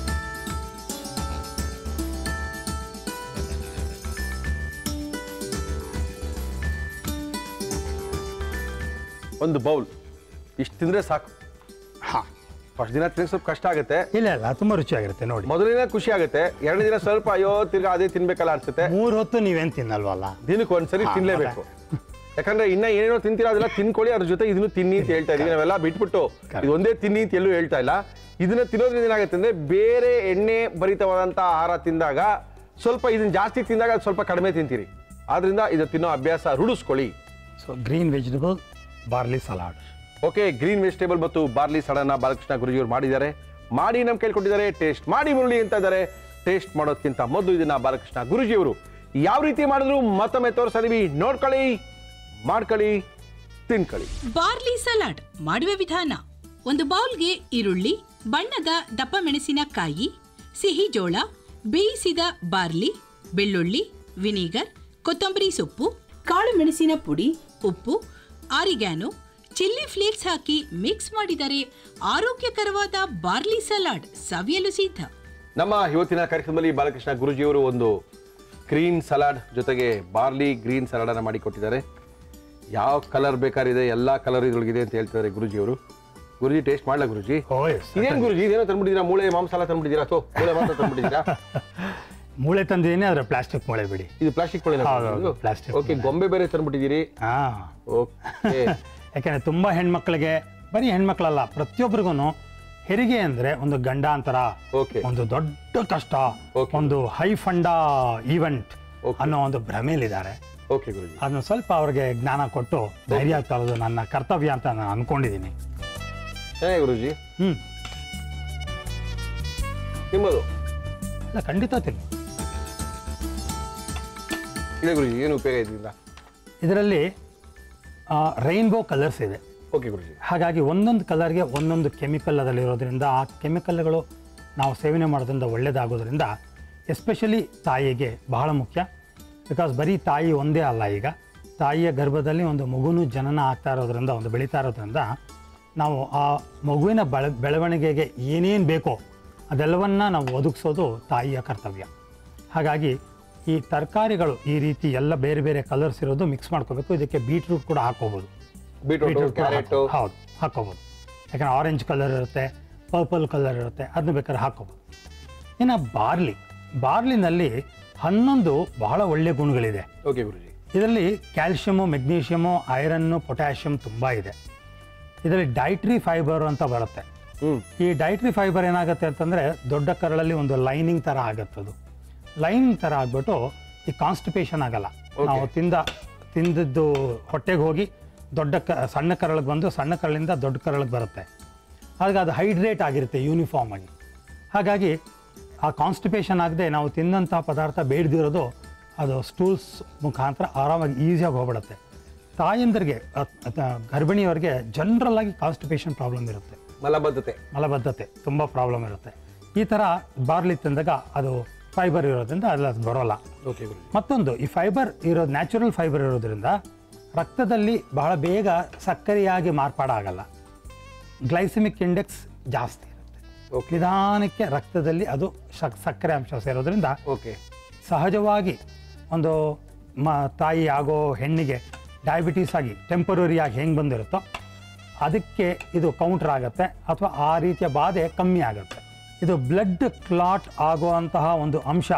S1: ಒಂದು ಬೌಲ್ ಇಷ್ಟು ತಿಂದ್ರೆ ಸಾಕು
S4: ಹಾಂ
S1: ಫಸ್ಟ್ ದಿನ ತಿನ್ನಕ್ಕೆ ಸ್ವಲ್ಪ ಕಷ್ಟ ಆಗುತ್ತೆ
S4: ಇಲ್ಲ ಇಲ್ಲ ತುಂಬ ರುಚಿಯಾಗಿರುತ್ತೆ ನೋಡಿ
S1: ಮೊದಲಿನ ಖುಷಿ ಆಗುತ್ತೆ ಎರಡನೇ ದಿನ ಸ್ವಲ್ಪ ಅಯ್ಯೋ ತಿರ್ಗಾ ಅದೇ ತಿನ್ಬೇಕಲ್ಲ ಅನ್ಸುತ್ತೆ
S4: ಮೂರು ಹೊತ್ತು ನೀವೇನು ತಿನ್ನಲ್ವಲ್ಲ
S1: ದಿನಕ್ಕೆ ಒಂದ್ಸರಿ
S4: ಹಾ,
S1: ತಿನ್ಲೇಬೇಕು ಯಾಕಂದ್ರೆ ಇನ್ನ ಏನೇನೋ ತಿಂತೀರಾ ಅದೆಲ್ಲ ತಿನ್ಕೊಳ್ಳಿ ಅದ್ರ ಜೊತೆ ಇದನ್ನು ತಿನ್ನಿ ಅಂತ ಹೇಳ್ತಾ ಇದೀವಿ ನಾವೆಲ್ಲ ಬಿಟ್ಬಿಟ್ಟು ಇದು ಒಂದೇ ತಿನ್ನಿ ಅಂತ ಎಲ್ಲೂ ಹೇಳ್ತಾ ಇಲ್ಲ ಇದನ್ನ ತಿನ್ನೋದ್ರಿಂದ ಏನಾಗುತ್ತೆ ಅಂದ್ರೆ ಬೇರೆ ಎಣ್ಣೆ ಭರಿತವಾದಂತ ಆಹಾರ ತಿಂದಾಗ ಸ್ವಲ್ಪ ಇದನ್ನ ಜಾಸ್ತಿ ತಿಂದಾಗ ಅದು ಸ್ವಲ್ಪ ಕಡಿಮೆ ತಿಂತೀರಿ ಆದ್ರಿಂದ ಇದು ತಿನ್ನೋ ಅಭ್ಯಾಸ ರೂಢಿಸ್ಕೊಳ್ಳಿ
S4: so green vegetable barley salad
S1: okay green vegetable ಮತ್ತು ಬಾರ್ಲಿ ಸಡನ್ನ ಬಾಲಕೃಷ್ಣ ಗುರುಜಿಯವರು ಮಾಡಿದ್ದಾರೆ ಮಾಡಿ ನಮ್ ಕೇಳ್ಕೊಟ್ಟಿದ್ದಾರೆ ಟೇಸ್ಟ್ ಮಾಡಿ ಮುರುಳಿ ಅಂತ ಇದ್ದಾರೆ ಟೇಸ್ಟ್ ಮಾಡೋದಕ್ಕಿಂತ ಮೊದಲು ಇದನ್ನ ಬಾಲಕೃಷ್ಣ ಗುರುಜಿಯವರು ಯಾವ ರೀತಿ ಮಾಡಿದ್ರು ಮತ್ತೊಮ್ಮೆ ತೋರಿಸಿದೀವಿ ನೋಡ್ಕೊಳ್ಳಿ ಮಾಡ್ಕೊಳ್ಳಿ ತಿನ್ಕೊಳ್ಳಿ
S3: ಬಾರ್ಲಿ ಸಲಾಡ್ ಮಾಡುವ ವಿಧಾನ ಒಂದು ಬೌಲ್ಗೆ ಈರುಳ್ಳಿ ಬಣ್ಣದ ದಪ್ಪ ಮೆಣಸಿನಕಾಯಿ ಸಿಹಿ ಜೋಳ ಬೇಯಿಸಿದ ಬಾರ್ಲಿ ಬೆಳ್ಳುಳ್ಳಿ ವಿನಿಗರ್ ಕೊತ್ತಂಬರಿ ಸೊಪ್ಪು ಕಾಳು ಮೆಣಸಿನ ಪುಡಿ ಉಪ್ಪು ಆರಿಗ್ಯಾನೋ ಚಿಲ್ಲಿ ಫ್ಲೇಕ್ಸ್ ಹಾಕಿ ಮಿಕ್ಸ್ ಮಾಡಿದರೆ ಆರೋಗ್ಯಕರವಾದ ಬಾರ್ಲಿ ಸಲಾಡ್ ಸವಿಯಲು ಸಿದ್ಧ
S1: ನಮ್ಮ ಇವತ್ತಿನ ಕಾರ್ಯಕ್ರಮದಲ್ಲಿ ಬಾಲಕೃಷ್ಣ ಗುರುಜಿಯವರು ಒಂದು ಗ್ರೀನ್ ಸಲಾಡ್ ಜೊತೆಗೆ ಬಾರ್ಲಿ ಗ್ರೀನ್ ಸಲಾಡ್ ಅನ್ನ ಮಾಡಿ ಕೊಟ್ಟಿದ್ದಾರೆ ಯಾವ ಕಲರ್ ಬೇಕಾರಿದೆ ಎಲ್ಲಾ ಕಲರ್ ಇದ್ರೊಳಗಿದೆ ಅಂತ ಹೇಳ್ತಿದ್ದಾರೆ ಗುರುಜಿಯವರು ಗುರುಜಿ ಟೇಸ್ಟ್ ಮಾಡ್ಲಾ ಗುರುಜಿ
S4: ಓ ಎಸ್
S1: ಇದೇನ್ ಗುರುಜಿ ಇದೇನೋ ತಂದ್ಬಿಟ್ಟಿದ್ದೀರಾ ಮೂಳೆ ಮಾಂಸಾಲ ತಂದ್ಬಿಟ್ಟಿದ್ದೀರಾ ಅಥವಾ ಮೂಳೆ ಮಾತ್ರ ತಂದ್ಬಿಟ್ಟಿದ್ದೀರಾ
S4: ಮೂಳೆ ತಂದಿದ್ದೀನಿ ಆದರೆ ಪ್ಲಾಸ್ಟಿಕ್ ಮೂಳೆ ಬಿಡಿ
S1: ಇದು ಪ್ಲಾಸ್ಟಿಕ್ ಮೂಳೆ
S4: ಹೌದು, ಹೌದು, plastic
S1: ಓಕೆ ಗೊಂಬೆ ಬೇರೆ ತಂದ್ಬಿಟ್ಟಿದ್ದೀರಿ
S4: ಹಾಂ
S1: ಓಕೆ
S4: ಯಾಕೆಂದರೆ ತುಂಬ ಹೆಣ್ಮಕ್ಳಿಗೆ ಬರೀ ಹೆಣ್ಮಕ್ಳಲ್ಲ ಪ್ರತಿಯೊಬ್ಬರಿಗೂ ಹೆರಿಗೆ ಅಂದರೆ ಒಂದು ಗಂಡಾಂತರ
S1: ಓಕೆ
S4: ಒಂದು ದೊಡ್ಡ ಕಷ್ಟ
S1: Okay.
S4: ಒಂದು ಹೈ ಫಂಡ ಈವೆಂಟ್
S1: Okay.
S4: ಅನ್ನೋ ಒಂದು ಭ್ರಮೆಯಲ್ಲಿದ್ದಾರೆ
S1: ಓಕೆ ಗುರುಜಿ
S4: ಅದನ್ನ ಸ್ವಲ್ಪ ಅವ್ರಿಗೆ ಜ್ಞಾನ ಕೊಟ್ಟು ಧೈರ್ಯ ತರೋದು ನನ್ನ ಕರ್ತವ್ಯ ಅಂತ ನಾನು ಅನ್ಕೊಂಡಿದ್ದೀನಿ
S1: ಚೆನ್ನಾಗಿ ಗುರುಜಿ
S4: ಹ್ಞೂ
S1: ನಿಮ್ಮದು
S4: ಇಲ್ಲ ಖಂಡಿತ ತಿನ್ನು
S1: ಇದೆ ಗುರುಜಿ ಏನು ಉಪಯೋಗ ಇದರಿಂದ
S4: ಇದರಲ್ಲಿ ರೈನ್ಬೋ ಕಲರ್ಸ್ ಇದೆ
S1: ಓಕೆ ಗುರುಜಿ
S4: ಹಾಗಾಗಿ ಒಂದೊಂದು ಕಲರ್ಗೆ ಒಂದೊಂದು ಕೆಮಿಕಲ್ ಅದರಲ್ಲಿರೋದ್ರಿಂದ ಆ ಕೆಮಿಕಲ್ಗಳು ನಾವು ಸೇವನೆ ಮಾಡೋದ್ರಿಂದ ಒಳ್ಳೆಯದಾಗೋದ್ರಿಂದ ಎಸ್ಪೆಷಲಿ ತಾಯಿಗೆ ಬಹಳ ಮುಖ್ಯ ಬಿಕಾಸ್ ಬರೀ ತಾಯಿ ಒಂದೇ ಅಲ್ಲ ಈಗ ತಾಯಿಯ ಗರ್ಭದಲ್ಲಿ ಒಂದು ಮಗುನು ಜನನ ಆಗ್ತಾ ಇರೋದ್ರಿಂದ ಒಂದು ಬೆಳೀತಾ ಇರೋದ್ರಿಂದ ನಾವು ಆ ಮಗುವಿನ ಬೆಳ ಬೆಳವಣಿಗೆಗೆ ಏನೇನು ಬೇಕೋ ಅದೆಲ್ಲವನ್ನ ನಾವು ಒದಗಿಸೋದು ತಾಯಿಯ ಕರ್ತವ್ಯ ಹಾಗಾಗಿ ಈ ತರಕಾರಿಗಳು ಈ ರೀತಿ ಎಲ್ಲ ಬೇರೆ ಬೇರೆ ಕಲರ್ಸ್ ಇರೋದು ಮಿಕ್ಸ್ ಮಾಡ್ಕೋಬೇಕು ಇದಕ್ಕೆ ಬೀಟ್ರೂಟ್ ಕೂಡ ಹಾಕೋಬೋದು
S1: ಬೀಟ್ರೂಟ್
S4: ಬೀಟ್ರೂಟ್ ಕೂಡ
S1: ಕ್ಯಾರೆಟ್
S4: ಹಾಕೋ- ಹೌದು ಹಾಕೋಬೋದು ಯಾಕಂದ್ರೆ ಆರೆಂಜ್ ಕಲರ್ ಇರುತ್ತೆ ಪರ್ಪಲ್ ಕಲರ್ ಇರುತ್ತೆ ಅದನ್ನ ಬೇಕಾದ್ರೆ ಹಾಕೋಬೋದು ಇನ್ನು ಬಾರ್ಲಿ ಬಾರ್ಲಿನಲ್ಲಿ ಹನ್ನೊಂದು ಬಹಳ ಒಳ್ಳೆಯ ಗುಣಗಳಿದೆ
S1: ಓಕೆ ಗುರುಜಿ
S4: ಇದರಲ್ಲಿ ಕ್ಯಾಲ್ಶಿಯಮು ಮೆಗ್ನೀಷಿಯಮು ಐರನ್ನು ಪೊಟ್ಯಾಷಿಯಮ್ ತುಂಬ ಇದೆ ಇದರಲ್ಲಿ ಡೈಟ್ರಿ ಫೈಬರ್ ಅಂತ ಬರುತ್ತೆ
S1: ಹ್ಮ್
S4: ಈ ಡೈಟ್ರಿ ಫೈಬರ್ ಏನಾಗುತ್ತೆ ಅಂತಂದರೆ ದೊಡ್ಡ ಕರಳಲ್ಲಿ ಒಂದು ಲೈನಿಂಗ್ ಥರ ಆಗುತ್ತೆ ಅದು ಲೈನಿಂಗ್ ಥರ ಆಗ್ಬಿಟ್ಟು ಈ ಕಾನ್ಸ್ಟಿಪೇಷನ್ ಆಗಲ್ಲ ನಾವು ತಿಂದ ತಿಂದದ್ದು ಹೊಟ್ಟೆಗೆ ಹೋಗಿ ದೊಡ್ಡ ಕ ಸಣ್ಣ ಕರಳಿಗೆ ಬಂದು ಸಣ್ಣ ಕರಳಿಂದ ದೊಡ್ಡ ಕರಳಿಗೆ ಬರುತ್ತೆ ಆಗ ಅದು ಹೈಡ್ರೇಟ್ ಆಗಿರುತ್ತೆ ಯೂನಿಫಾರ್ಮ್ ಆಗಿ ಹಾಗಾಗಿ ಆ ಕಾನ್ಸ್ಟಿಪೇಷನ್ ಆಗದೆ ನಾವು ತಿಂದಂಥ ಪದಾರ್ಥ ಬೇಡದಿರೋದು ಅದು ಸ್ಟೂಲ್ಸ್ ಮುಖಾಂತರ ಆರಾಮಾಗಿ ಈಸಿಯಾಗಿ ಹೋಗ್ಬಿಡುತ್ತೆ ತಾಯಂದರಿಗೆ ಅ- ಅ- ಗರ್ಭಿಣಿಯವರಿಗೆ ಜನರಲ್ ಆಗಿ ಕಾನ್ಸ್ಟಿಪೇಷನ್ ಪ್ರಾಬ್ಲಮ್ ಇರುತ್ತೆ
S1: ಮಲಬದ್ಧತೆ
S4: ಮಲಬದ್ಧತೆ ತುಂಬ ಪ್ರಾಬ್ಲಮ್ ಇರುತ್ತೆ ಈ ಥರ ಬಾರ್ಲಿ ತಿಂದಾಗ ಅದು ಫೈಬರ್ ಇರೋದ್ರಿಂದ ಅಲ್ಲಿ ಅದು ಬರೋಲ್ಲ
S1: ಓಕೆ ಗುರುಜಿ
S4: ಮತ್ತೊಂದು ಈ ಫೈಬರ್ ಇರೋದು ನ್ಯಾಚುರಲ್ ಫೈಬರ್ ಇರೋದ್ರಿಂದ ರಕ್ತದಲ್ಲಿ ಬಹಳ ಬೇಗ ಸಕ್ಕರೆಯಾಗಿ ಮಾರ್ಪಾಡಾಗಲ್ಲ ಗ್ಲೈಸಮಿಕ್ ಇಂಡೆಕ್ಸ್ ಜಾಸ್ತಿ ಇರುತ್ತೆ
S1: ಓಕೆ
S4: ನಿಧಾನಕ್ಕೆ ರಕ್ತದಲ್ಲಿ ಅದು ಶಕ್- ಸಕ್ಕರೆ ಅಂಶ ಸೇರೋದ್ರಿಂದ
S1: ಓಕೆ
S4: ಸಹಜವಾಗಿ ಒಂದು ಮ ತಾಯಿ ಆಗೋ ಹೆಣ್ಣಿಗೆ ಡಯಾಬಿಟೀಸ್ ಆಗಿ ಟೆಂಪರರಿ ಆಗಿ ಹೆಂಗೆ ಬಂದಿರುತ್ತೋ ಅದಕ್ಕೆ ಇದು ಕೌಂಟರ್ ಆಗುತ್ತೆ ಅಥವಾ ಆ ರೀತಿಯ ಬಾಧೆ ಕಮ್ಮಿ ಆಗುತ್ತೆ ಇದು ಬ್ಲಡ್ ಕ್ಲಾಟ್ ಆಗುವಂತಹ ಒಂದು ಅಂಶ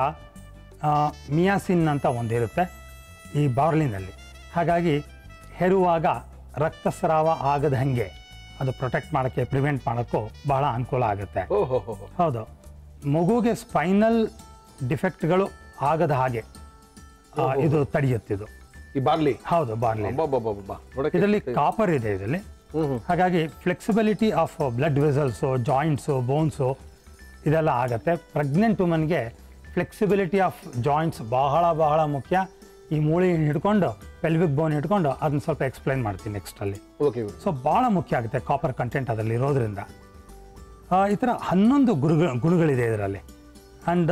S4: ಮಿಯಾಸಿನ್ ಅಂತ ಒಂದಿರುತ್ತೆ ಈ ಬಾರ್ಲಿನಲ್ಲಿ ಹಾಗಾಗಿ ಹೆರುವಾಗ ರಕ್ತಸ್ರಾವ ಆಗದ ಹಾಗೆ ಅದು ಪ್ರೊಟೆಕ್ಟ್ ಮಾಡೋಕ್ಕೆ ಪ್ರಿವೆಂಟ್ ಮಾಡೋಕ್ಕೂ ಬಹಳ ಅನುಕೂಲ ಆಗುತ್ತೆ
S1: ಓಹೋ ಹೋ ಹೋ
S4: ಹೌದು ಮಗುಗೆ ಸ್ಪೈನಲ್ ಡಿಫೆಕ್ಟ್ಗಳು ಆಗದ ಹಾಗೆ ಆ, ಇದು ತಡೆಯುತ್ತಿದು
S1: ಈ ಬಾರ್ಲಿ
S4: ಹೌದು ಬಾರ್ಲಿ
S1: ಅಬ್ಬಬ್ಬಬ್ಬಬ್ಬ ನೋಡಕ್ಕೆ
S4: ಇದರಲ್ಲಿ ಕಾಪರ್ ಇದೆ ಇದರಲ್ಲಿ
S1: ಹ್ಮ್ ಹ್ಮ್
S4: ಹಾಗಾಗಿ flexibility of blood vessels joints bones ಇದೆಲ್ಲ ಆಗುತ್ತೆ ಪ್ರೆಗ್ನೆಂಟ್ ವುಮನ್ಗೆ ಫ್ಲೆಕ್ಸಿಬಿಲಿಟಿ ಆಫ್ ಜಾಯಿಂಟ್ಸ್ ಬಹಳ ಬಹಳ ಮುಖ್ಯ ಈ ಮೂಳೆ ಹಿಡ್ಕೊಂಡು ಪೆಲ್ವಿಕ್ ಬೋನ್ ಹಿಡ್ಕೊಂಡು ಅದನ್ನ ಸ್ವಲ್ಪ ಎಕ್ಸ್ಪ್ಲೈನ್ ಮಾಡ್ತೀನಿ ನೆಕ್ಸ್ಟಲ್ಲಿ
S1: ಓಕೆ ಗುರುಜಿ
S4: ಸೊ ಭಾಳ ಮುಖ್ಯ ಆಗುತ್ತೆ ಕಾಪರ್ ಕಂಟೆಂಟ್ ಅದರಲ್ಲಿ ಇರೋದ್ರಿಂದ ಆ, ಈ ಥರ ಹನ್ನೊಂದು ಗುರುಗಳು ಗುಣಗಳಿದೆ ಇದರಲ್ಲಿ ಆ್ಯಂಡ್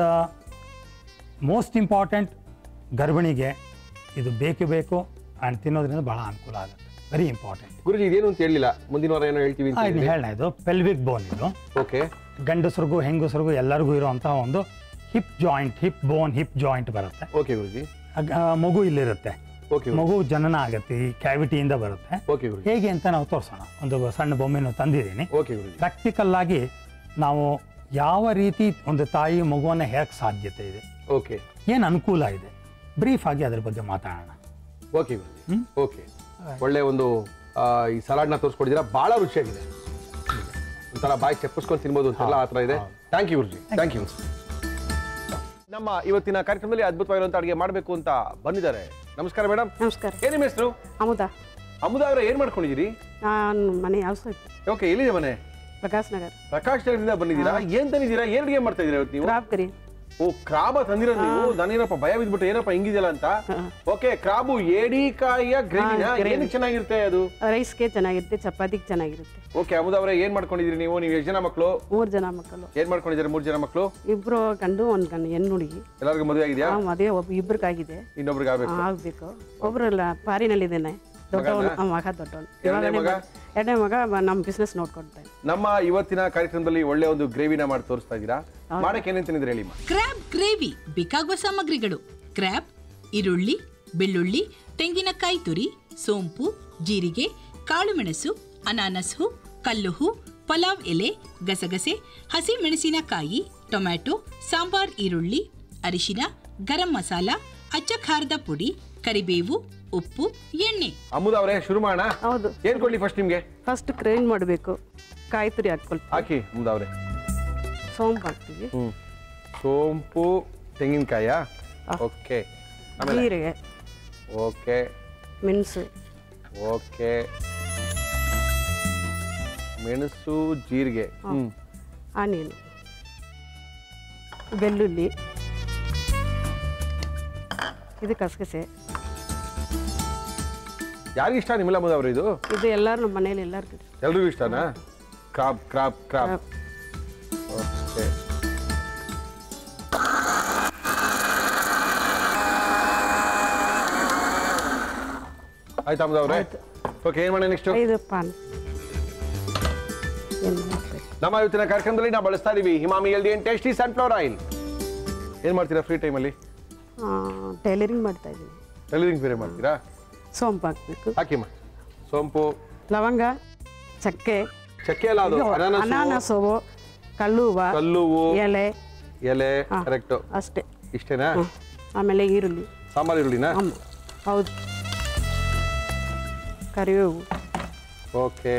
S4: ಮೋಸ್ಟ್ ಇಂಪಾರ್ಟೆಂಟ್ ಗರ್ಭಿಣಿಗೆ ಇದು ಬೇಕೇ ಬೇಕು ಆ್ಯಂಡ್ ತಿನ್ನೋದ್ರಿಂದ ಭಾಳ ಅನುಕೂಲ ಆಗುತ್ತೆ ವೆರಿ ಇಂಪಾರ್ಟೆಂಟ್
S1: ಗುರುಜಿ ಇದೇನು ಅಂತ ಹೇಳಿಲ್ಲ ಮುಂದಿನ ವಾರ ಏನೋ ಹೇಳ್ತೀವಿ ಅಂತ
S4: ಇದು ಹೇಳ ಇದು ಪೆಲ್ವಿಕ್ ಬೋನ್ ಇದು
S1: ಓಕೆ
S4: ಗಂಡಸರಿಗೂ ಹೆಂಗಸರಿಗೂ ಎಲ್ಲರಿಗೂ ಇರುವಂತಹ ಒಂದು hip joint hip bone hip joint ಬರುತ್ತೆ
S1: ಓಕೆ ಗುರುಜಿ
S4: ಅಗ್- ಆ, ಮಗು ಇಲ್ಲಿರುತ್ತೆ
S1: ಓಕೆ
S4: ಮಗು ಜನನ ಆಗುತ್ತೆ ಈ ಕ್ಯಾವಿಟಿಯಿಂದ ಬರುತ್ತೆ
S1: ಓಕೆ ಗುರುಜಿ
S4: ಹೇಗೆ ಅಂತ ನಾವು ತೋರಿಸೋಣ ಒಂದು ಸಣ್ಣ ಬೊಮ್ಮೆನ ತಂದಿದ್ದೀನಿ
S1: ಓಕೆ ಗುರುಜಿ
S4: ಪ್ರಾಕ್ಟಿಕಲ್ ಆಗಿ ನಾವು ಯಾವ ರೀತಿ ಒಂದು ತಾಯಿ ಮಗುವನ್ನು ಹೇಳಕ್ಕೆ ಸಾಧ್ಯತೆ ಇದೆ
S1: ಓಕೆ
S4: ಏನು ಅನುಕೂಲ ಇದೆ ಬ್ರೀಫ್ ಆಗಿ ಅದ್ರ ಬಗ್ಗೆ ಮಾತಾಡೋಣ
S1: ಓಕೆ ಗುರುಜಿ ಓಕೆ ಒಳ್ಳೆ ಒಂದು ಆ, ಈ ಸಲಾಡ್ನ ತೋರಿಸ್ಕೊಡಿದ್ದೀರಾ ಭಾಳ ರುಚಿಯಾಗಿದೆ ಒಂಥರ ಬಾಯಿ ಚಪ್ಪಿಸ್ಕೊಂಡು ತಿನ್ಬೋದು ಅಂತೆಲ್ಲ ಆ ಥರ ಇದೆ thank you Guruji thank you ನಮ್ಮ ಇವತ್ತಿನ ಕಾರ್ಯಕ್ರಮದಲ್ಲಿ ಅದ್ಭುತವಾಗಿರುವಂಥ ಅಡುಗೆ ಮಾಡಬೇಕು ಅಂತ ಬಂದಿದ್ದಾರೆ ನಮಸ್ಕಾರ ಮೇಡಮ್
S2: ನಮಸ್ಕಾರ
S1: ಏನ್ ನಿಮ್ಮ ಹೆಸರು
S2: ಅಮುದ
S1: ಅಮುದ ಅವರೇ ಏನ್ ಮಾಡ್ಕೊಂಡಿದ್ದೀರಿ
S2: ನಾನು ಮನೆ ಹೌಸ್ ವೈಫ್
S1: ಓಕೆ ಎಲ್ಲಿದೆ ಮನೆ
S2: ಪ್ರಕಾಶ್ ನಗರ್
S1: ಪ್ರಕಾಶ್ ನಗರದಿಂದ ಬಂದಿದ್ದೀರಾ ಏನ್ ತಂದಿದ್ದೀರಾ ಏನ್ ಅಡುಗೆ ಮಾಡ್ತಾ ಇದೀರಾ ಇವತ್ತು ನೀವು
S2: ಕ್ರಾಪ್ ಕರಿ
S1: ಓ ಕ್ರಾಬ ತಂದಿರೋದು ನೀವು ನಾನೇನಪ್ಪ ಭಯ ಬಿದ್ಬಿಟ್ಟು ಏನಪ್ಪ ಹಿಂಗಿದೆಯಲ್ಲ ಅಂತ ಓಕೆ ಕ್ರಾಬು ಏಡಿಕಾಯಿಯ ಗ್ರೇವಿನ ಏನಕ್ಕೆ ಚೆನ್ನಾಗಿರುತ್ತೆ ಅದು
S2: ರೈಸ್ಗೆ ಚೆನ್ನಾಗಿರುತ್ತೆ ಚಪಾತಿಗೆ ಚೆನ್ನಾಗಿರುತ್ತೆ
S1: ಓಕೆ ಅಮುದ ಅವರೇ ಏನ್ ಮಾಡ್ಕೊಂಡಿದ್ದೀರಿ ನೀವು ನೀವು ಎಷ್ಟು ಜನ ಮಕ್ಕಳು
S2: ಮೂರು ಜನ ಮಕ್ಕಳು
S1: ಏನ್ ಮಾಡ್ಕೊಂಡಿದ್ದೀರಿ ಮೂರು ಜನ ಮಕ್ಕಳು
S2: ಇಬ್ರು ಗಂಡು ಒಂದು ಗಂಡು ಹೆಣ್ಣು ಹುಡುಗಿ
S1: ಎಲ್ಲರಿಗೂ ಮದುವೆ ಆಗಿದೆಯಾ
S2: ಆ, ಮದುವೆ ಒಬ್ಬ ಇಬ್ರಿಗಾಗಿದೆ
S1: ಇನ್ನೊಬ್ರಿಗೆ ಆಗ್ಬೇಕು
S2: ಆಗಬೇಕು ಒಬ್ರು ಪಾರಿನಲ್ಲಿದ್ದೇನೆ ದೊಡ್ಡವನು
S1: ಮಗನಾ?
S2: ಮಗ ದೊಡ್ಡವನು
S1: ಎರಡ್ನೇ ಮಗ?
S2: ಎರಡನೇ ಮಗ ನಮ್ಮ ಬಿಸ್ನೆಸ್ ನೋಡ್ಕೊಳ್ತಾನೆ
S1: ನಮ್ಮ ಇವತ್ತಿನ ಕಾರ್ಯಕ್ರಮದಲ್ಲಿ ಒಳ್ಳೆ ಒಂದು ಗ್ರೇವಿನ ಮಾಡಿ ತೋರಿಸ್ತಾ ಇದ್ದೀರಾ ಮಾಡಕ್ಕೆ ಏನೇನ್ ತಿಂದಿದ್ರೆ ಹೇಳಿಮ್ಮ
S3: ಕ್ರ್ಯಾಬ್ ಗ್ರೇವಿ ಬೇಕಾಗುವ ಸಾಮಗ್ರಿಗಳು ಕ್ರ್ಯಾಬ್ ಈರುಳ್ಳಿ ಬೆಳ್ಳುಳ್ಳಿ ತೆಂಗಿನಕಾಯಿ ತುರಿ ಸೋಂಪು ಜೀರಿಗೆ ಕಾಳುಮೆಣಸು ಅನಾನಸ್ ಹೂ ಕಲ್ಲು ಹೂ ಪಲಾವ್ ಎಲೆ ಗಸಗಸೆ ಹಸಿ ಮೆಣಸಿನಕಾಯಿ ಟೊಮ್ಯಾಟೊ ಸಾಂಬಾರ್ ಈರುಳ್ಳಿ ಅರಿಶಿನ ಗರಂ ಮಸಾಲ ಅಚ್ಚ ಖಾರದ ಪುಡಿ ಕರಿಬೇವು ಉಪ್ಪು ಎಣ್ಣೆ
S1: ಅಮುದ ಅವರೇ ಶುರು ಮಾಡೋಣ
S2: ಹೌದು
S1: ಏನ್ ಕೊಡ್ಲಿ ಫಸ್ಟ್ ನಿಮ್ಗೆ
S2: ಫಸ್ಟ್ ಗ್ರೈಂಡ್ ಮಾಡಬೇಕು ಕಾಯಿ ತುರಿ ಹಾಕ್ಕೊಳ್ತೀವಿ
S1: ಹಾಕಿ ಅಮುದ ಅವರೇ
S2: ಸೋಂಪು ಹಾಕ್ತೀವಿ
S1: ಹ್ಮ್ ಸೋಂಪು ತೆಂಗಿನಕಾಯ ಓಕೆ ಆಮೇಲೆ
S2: ಜೀರಿಗೆ
S1: ಓಕೆ
S2: ಮೆಣಸು
S1: ಓಕೆ ಮೆಣಸು ಜೀರಿಗೆ ಹ್ಮ್
S2: ಆನಿಯನ್ ಬೆಳ್ಳುಳ್ಳಿ ಇದು ಕಸಗಸೆ
S1: ಯಾರಿಗಿಷ್ಟ ಇಷ್ಟ ನಿಮ್ಮಲ್ಲ ಅಮುದ ಅವರು ಇದು
S2: ಇದು ಎಲ್ಲರೂ ನಮ್ಮ ಮನೇಲಿ ಎಲ್ಲರಿಗೂ ಇಷ್ಟ.
S1: ಎಲ್ರಿಗೂ ಇಷ್ಟನಾ ಕ್ರಾಬ್ ಕ್ರಾಬ್ ಕ್ರಾಬ್ ಓಕೆ ಆಯ್ತಾ ಅಮುದ ಅವರೇ ಓಕೆ ಏನ್ ಮಾಡಿ ನೆಕ್ಸ್ಟ್
S2: ಐದು ಪಾನ್ ಏನು ಹಾಕ್ಬೇಕು
S1: ನಮ್ಮ ಇವತ್ತಿನ ಕಾರ್ಯಕ್ರಮದಲ್ಲಿ ನಾವು ಬಳಸ್ತಾ ಇದೀವಿ Emami healthy and tasty sunflower oil ಏನ್ ಮಾಡ್ತೀರಾ ಫ್ರೀ ಟೈಮಲ್ಲಿ
S2: ಟೈಲರಿಂಗ್ ಮಾಡ್ತಾ ಇದ್ದೀನಿ
S1: ಟೈಲರಿಂಗ್ ಬೇರೆ ಮಾಡ್ತೀರಾ
S2: ಸೋಂಪು ಹಾಕ್ಬೇಕು
S1: ಹಾಕಿಮ್ಮ ಸೋಂಪು
S2: ಲವಂಗ ಚಕ್ಕೆ
S1: ಚಕ್ಕೆ ಅಲ್ಲ ಅದು ಅನಾನಸು,
S2: ಅನಾನಸ್ ಹೂವು ಕಲ್ಲು ಹೂವು
S1: ಕಲ್ಲುವು
S2: ಎಲೆ
S1: ಎಲೆ ಕರೆಕ್ಟು
S2: ಅಷ್ಟೇ
S1: ಇಷ್ಟೇನಾ
S2: ಹ್ಮ್. ಆಮೇಲೆ ಈರುಳ್ಳಿ
S1: ಸಾಂಬಾರ್ ಈರುಳ್ಳಿನಾ
S2: ಹ್ಮ್. ಹೌದು ಕರಿಬೇವು
S1: ಓಕೆ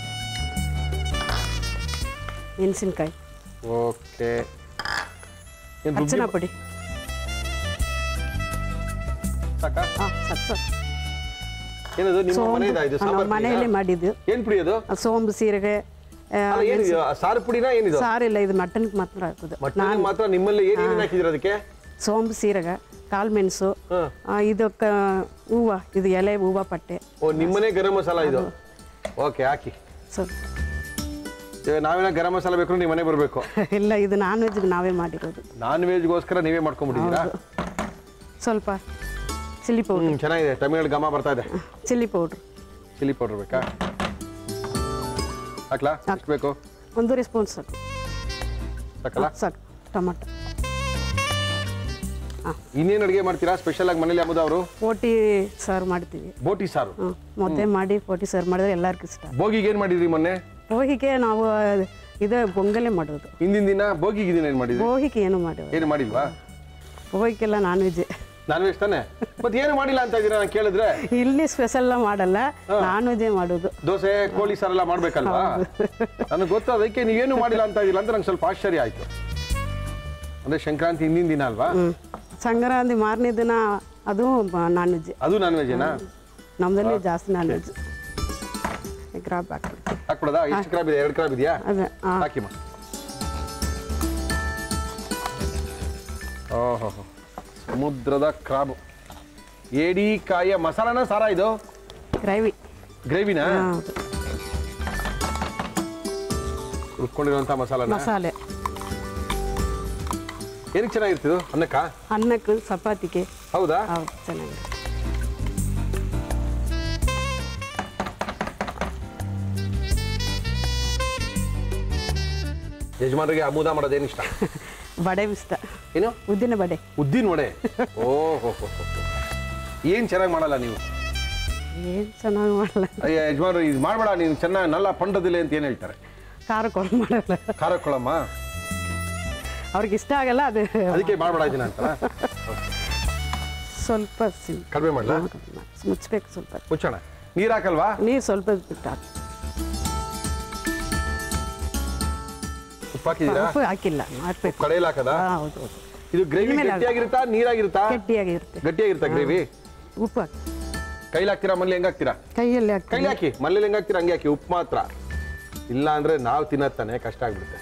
S2: ಮೆಣಸಿನ್ಕಾಯಿ
S1: ಓಕೆ ಏನ್
S2: ಅರ್ಚನ
S1: ರುಬ್ಬಿ
S2: ಪುಡಿ
S1: ಸಾಕಾ
S2: ಹಾಂ ಸಾಕು ಸಾಕು
S1: ಏನದು ನಿಮ್ಮ
S2: ಸೋಂಪು
S1: ಮನೆಯದ ಇದು
S2: ನಾವು
S1: ಸಾಂಬಾರ್
S2: ಮನೆಯಲ್ಲೇ ಮಾಡಿದ್ದು
S1: ಏನ್ ಪುಡಿ ಅದು
S2: ಆ ಸೋಂಪು ಸೀರೆಗೆ ಆ,
S1: ಅಲ್ಲ ಏನಿದು ಸಾರು ಪುಡಿನಾ ಏನಿದು
S2: ಸಾರಿಲ್ಲ ಇದು ಮಟನ್ಗೆ ಮಾತ್ರ ಹಾಕೋದು
S1: ಮಟನ್ ಮಾತ್ರ ನಿಮ್ಮಲ್ಲಿ ಏನ್ ಏನೇನ್ ಹಾಕಿದಿರ ಅದಕ್ಕೆ
S2: ಸೋಂಪು ಸೀರಗ ಕಾಳು ಮೆಣಸು
S1: ಹ್ಮ್.
S2: ಆ, ಇದು ಕ ಹೂವು ಇದು ಎಲೆ ಹೂವು ಪಟ್ಟೆ
S1: ಓ ನಿಮ್ಮನೆ ಗರಂ ಮಸಾಲ ಇದು ಓಕೆ ಹಾಕಿ
S2: ಸ್ವಲ್ಪ
S1: ಇವಾಗ ನಾವೇನ ಗರಂ ಮಸಾಲ ಬೇಕು ನಿಮ್ಮ ಮನೆ ಬರಬೇಕು
S2: ಇಲ್ಲ ಇದು ನಾನ್ ವೆಜ್ಗೆ ನಾವೇ ಮಾಡಿರೋದು
S1: ನಾನ್ ವೆಜ್ಗೋಸ್ಕರ ನೀವೇ ಮಾಡ್ಕೊಂಡ್ಬಿಟ್ಟಿದ್ದೀರಾ
S2: ಸ್ವಲ್ಪ ಚಿಲ್ಲಿ ಪೌಡ್ರ್
S1: ಹ್ಮ್ ಚೆನ್ನಾಗಿದೆ ತಮಿಳ್ ಘಮ ಬರ್ತಾ ಇದೆ
S2: ಚಿಲ್ಲಿ ಪೌಡ್ರ್
S1: ಚಿಲ್ಲಿ ಪೌಡರ್ ಬೇಕಾ ಹಾಕ್ಲಾ ಎಷ್ಟು ಬೇಕು
S2: ಒಂದೂವರೆ ಸ್ಪೂನ್ ಸಾಕು
S1: ಸಾಕಲ್ಲ
S2: ಸಾಕು ಟೊಮಟೊ
S1: ಇನ್ನೇನು ಅಡುಗೆ ಮಾಡ್ತೀರಾ ಸ್ಪೆಷಲ್ ಆಗಿ ಮನೇಲಿ ಯಾವುದು ಅವರು
S2: ಪೋಟಿ ಸಾರು ಮಾಡ್ತೀವಿ
S1: ಬೋಟಿ ಸಾರು
S2: ಹ್ಞೂ ಮುದ್ದೆ ಮಾಡಿ ಪೋಟಿ ಸಾರು ಮಾಡಿದ್ರೆ ಎಲ್ಲರಿಗೂ ಇಷ್ಟ
S1: ಬೋಗಿಗೆ ಏನು ಮಾಡಿದ್ರಿ ಮೊನ್ನೆ
S2: ಹೋಗಿಗೆ ನಾವು ಇದು ಪೊಂಗಲೇ ಮಾಡೋದು
S1: ಹಿಂದಿನ ದಿನ ಬೋಗಿಗೆ ದಿನ ಏನು ಮಾಡಿದ್ರಿ
S2: ಹೋಗಿಗೆ ಏನು ಮಾಡೋದು
S1: ಏನು ಮಾಡಿಲ್ವಾ
S2: ಹೋಗಿಗೆಲ್ಲ ನಾನ್ ವೆಜ್
S1: ನಾನ್ ವೆಜ್ ತಾನೆ ಮತ್ತೆ ಏನು ಮಾಡಿಲ್ಲ ಅಂತ ಇದ್ದೀರಾ ನಾನು ಕೇಳಿದ್ರೆ
S2: ಇಲ್ಲಿ ಸ್ಪೆಷಲ್ ಮಾಡಲ್ಲ ನಾನ್ ವೆಜ್ಜೇ ಮಾಡೋದು
S1: ದೋಸೆ ಕೋಳಿ ಸಾರೆಲ್ಲ ಮಾಡ್ಬೇಕಲ್ವಾ ನನಗೆ ಗೊತ್ತು ಅದಕ್ಕೆ ನೀವೇನು ಮಾಡಿಲ್ಲ ಅಂತ ಇದಿಲ್ಲ ಅಂತ ನಂಗೆ ಸ್ವಲ್ಪ ಆಶ್ಚರ್ಯ ಆಯ್ತು ಅಂದ್ರೆ ಸಂಕ್ರಾಂತಿ ಹಿಂದಿನ ದಿನ ಅಲ್ವಾ
S2: ಹ್ಞೂ ಸಂಕ್ರಾಂತಿ ಮಾರನೇ ದಿನ ಅದು ನಾನ್ ವೆಜ್
S1: ಅದು ನಾನ್ ವೆಜ್ಜೇನಾ
S2: ನಮ್ಮದಲ್ಲಿ ಜಾಸ್ತಿ ನಾನ್ ವೆಜ್ ಕ್ರಾಬ್ ಹಾಕ್ಬಿಡ್ತೀವಿ
S1: ಹಾಕ್ಬಿಡೋದಾ ಎಷ್ಟು ಕ್ರಾಬ್ ಇದೆ ಎರಡು ಕ್ರಾಬ್ ಇದೆಯಾ
S2: ಅದೇ ಹಾಂ
S1: ಹಾಕಿಮ್ಮ ಓಹೋ ಸಮುದ್ರದ ಕ್ರಾಬ್ ಏಡಿಕಾಯಿಯ ಮಸಾಲಾನ ಸಾರ ಇದು
S2: ಗ್ರೇವಿ
S1: ಗ್ರೇವಿನಾ
S2: ಹೌದು
S1: ರುಬ್ಕೊಂಡಿರುವಂಥ ಮಸಾಲಾನ
S2: ಮಸಾಲೆ
S1: ಏನಕ್ಕೆ ಚೆನ್ನಾಗಿರ್ತಿದು ಅನ್ನಕ್ಕ
S2: ಅನ್ನಕ್ಕೆ ಚಪಾತಿಗೆ
S1: ಹೌದಾ
S2: ಹೌದು ಚೆನ್ನಾಗಿದೆ
S1: ಯಜಮಾನರಿಗೆ ಅಮೂದ ಮಾಡೋದೇನು ಇಷ್ಟ
S2: ಬಡೆ ಇಷ್ಟ
S1: ಏನು
S2: ಉದ್ದಿನ ಬಡೆ
S1: ಉದ್ದಿನ ವಡೆ ಓಹೋ ಏನು ಚೆನ್ನಾಗಿ ಮಾಡಲ್ಲ ನೀವು
S2: ಏನು ಚೆನ್ನಾಗಿ ಮಾಡಲ್ಲ
S1: ಅಯ್ಯ ಯಜಮಾನರು ಇದು ಮಾಡಬೇಡ ನೀನು ಚೆನ್ನಾಗಿ ನಲ್ಲ ಪಂಡದಿಲ್ಲ ಅಂತ ಏನು ಹೇಳ್ತಾರೆ
S2: ಖಾರ ಕೊಡು ಮಾಡಲ್ಲ
S1: ಖಾರ ಕೊಳಮ್ಮ
S2: ಅವ್ರಿಗೆ ಇಷ್ಟ ಆಗಲ್ಲ ಅದು
S1: ಅದಕ್ಕೆ ಮಾಡಬೇಡ ಇದನ್ನ ಅಂತಲ್ಲ
S2: ಸ್ವಲ್ಪ ಸಿಮ್
S1: ಕಡಿಮೆ ಮಾಡಲ
S2: ಮುಚ್ಚಬೇಕು ಸ್ವಲ್ಪ
S1: ಮುಚ್ಚೋಣ ನೀರು ಹಾಕಲ್ವಾ
S2: ನೀರು ಸ್ವಲ್ಪ ಬಿಟ್ಟು ಹಾಕಿ
S1: ಉಪ್ಪು ಹಾಕಿದ್ದೀರಾ
S2: ಉಪ್ಪು ಹಾಕಿಲ್ಲ ಹಾಕ್ಬೇಕು
S1: ಕಡೆಯಲ್ಲಿ ಹಾಕದಾ
S2: ಹಾಂ ಹೌದು ಹೌದು
S1: ಇದು ಗ್ರೇವಿ
S2: ಇನ್ಮೇಲೆ
S1: ಗಟ್ಟಿಯಾಗಿರುತ್ತಾ ನೀರಾಗಿರುತ್ತಾ
S2: ಗಟ್ಟಿಯಾಗಿರುತ್ತೆ
S1: ಗಟ್ಟಿಯಾಗಿರುತ್ತಾ ಗ್ರೇವಿ
S2: ಉಪ್ಪು ಹಾಕಿ
S1: ಕೈಲಿ ಹಾಕ್ತೀರಾ ಮಲ್ಲಿ ಹೆಂಗ್ ಹಾಕ್ತೀರಾ
S2: ಕೈಯಲ್ಲಿ ಹಾಕಿ
S1: ಕೈಲಿ ಹಾಕಿ ಮಲ್ಲಿ ಹೆಂಗ್ ಹಾಕ್ತೀರಾ ಹಂಗೆ ಹಾಕಿ ಉಪ್ಪು ಮಾತ್ರ ಇಲ್ಲ ಅಂದ್ರೆ ನಾವು ತಿನ್ನತ್ತಾನೆ ಕಷ್ಟ ಆಗ್ಬಿಡುತ್ತೆ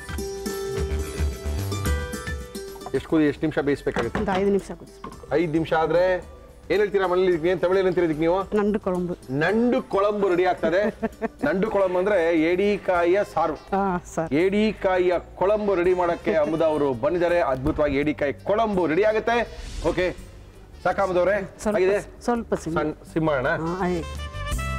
S1: ಎಷ್ಟು ಕುದಿ ಎಷ್ಟು ನಿಮಿಷ ಬೇಯಿಸ್ಬೇಕಾಗುತ್ತೆ
S2: ಒಂದು ಐದು ನಿಮಿಷ ಕುದಿಸ್ಬೇಕು
S1: ಐದು ನಿಮಿಷ ಆದ್ರೆ ಏನ್ ಹೇಳ್ತೀರಾ ಮನೇಲಿ ಏನ್ ತಮಿಳಲ್ಲಿ ಅಂತೀರಾ ಇದಕ್ಕೆ ನೀವು
S2: ನಂಡು ಕೊಳಂಬು
S1: ನಂಡು ಕೊಳಂಬು ರೆಡಿ ಆಗ್ತದೆ ನಂಡು ಕೊಳಂಬು ಅಂದ್ರೆ ಏಡಿಕಾಯಿಯ ಸಾರು
S2: ಹಾಂ ಸರ್
S1: ಏಡಿಕಾಯಿಯ ಕೊಳಂಬು ರೆಡಿ ಮಾಡಕ್ಕೆ ಅಮುದ ಅವರು ಬಂದಿದ್ದಾರೆ ಅದ್ಭುತವಾಗಿ ಏಡಿಕಾಯಿ ಕೊಳಂಬು ರೆಡಿ ಆಗುತ್ತೆ ಓಕೆ ಸಾಕಾಮದವ್ರೆ
S2: ಸ್ವಲ್ಪ
S1: ಆಗಿದೆ
S2: ಸ್ವಲ್ಪ ಸಿಮ್
S1: ಸಣ್ಣ ಸಿಂಹಣ್ಣ
S2: ಹಾಂ ಆಯ್ತು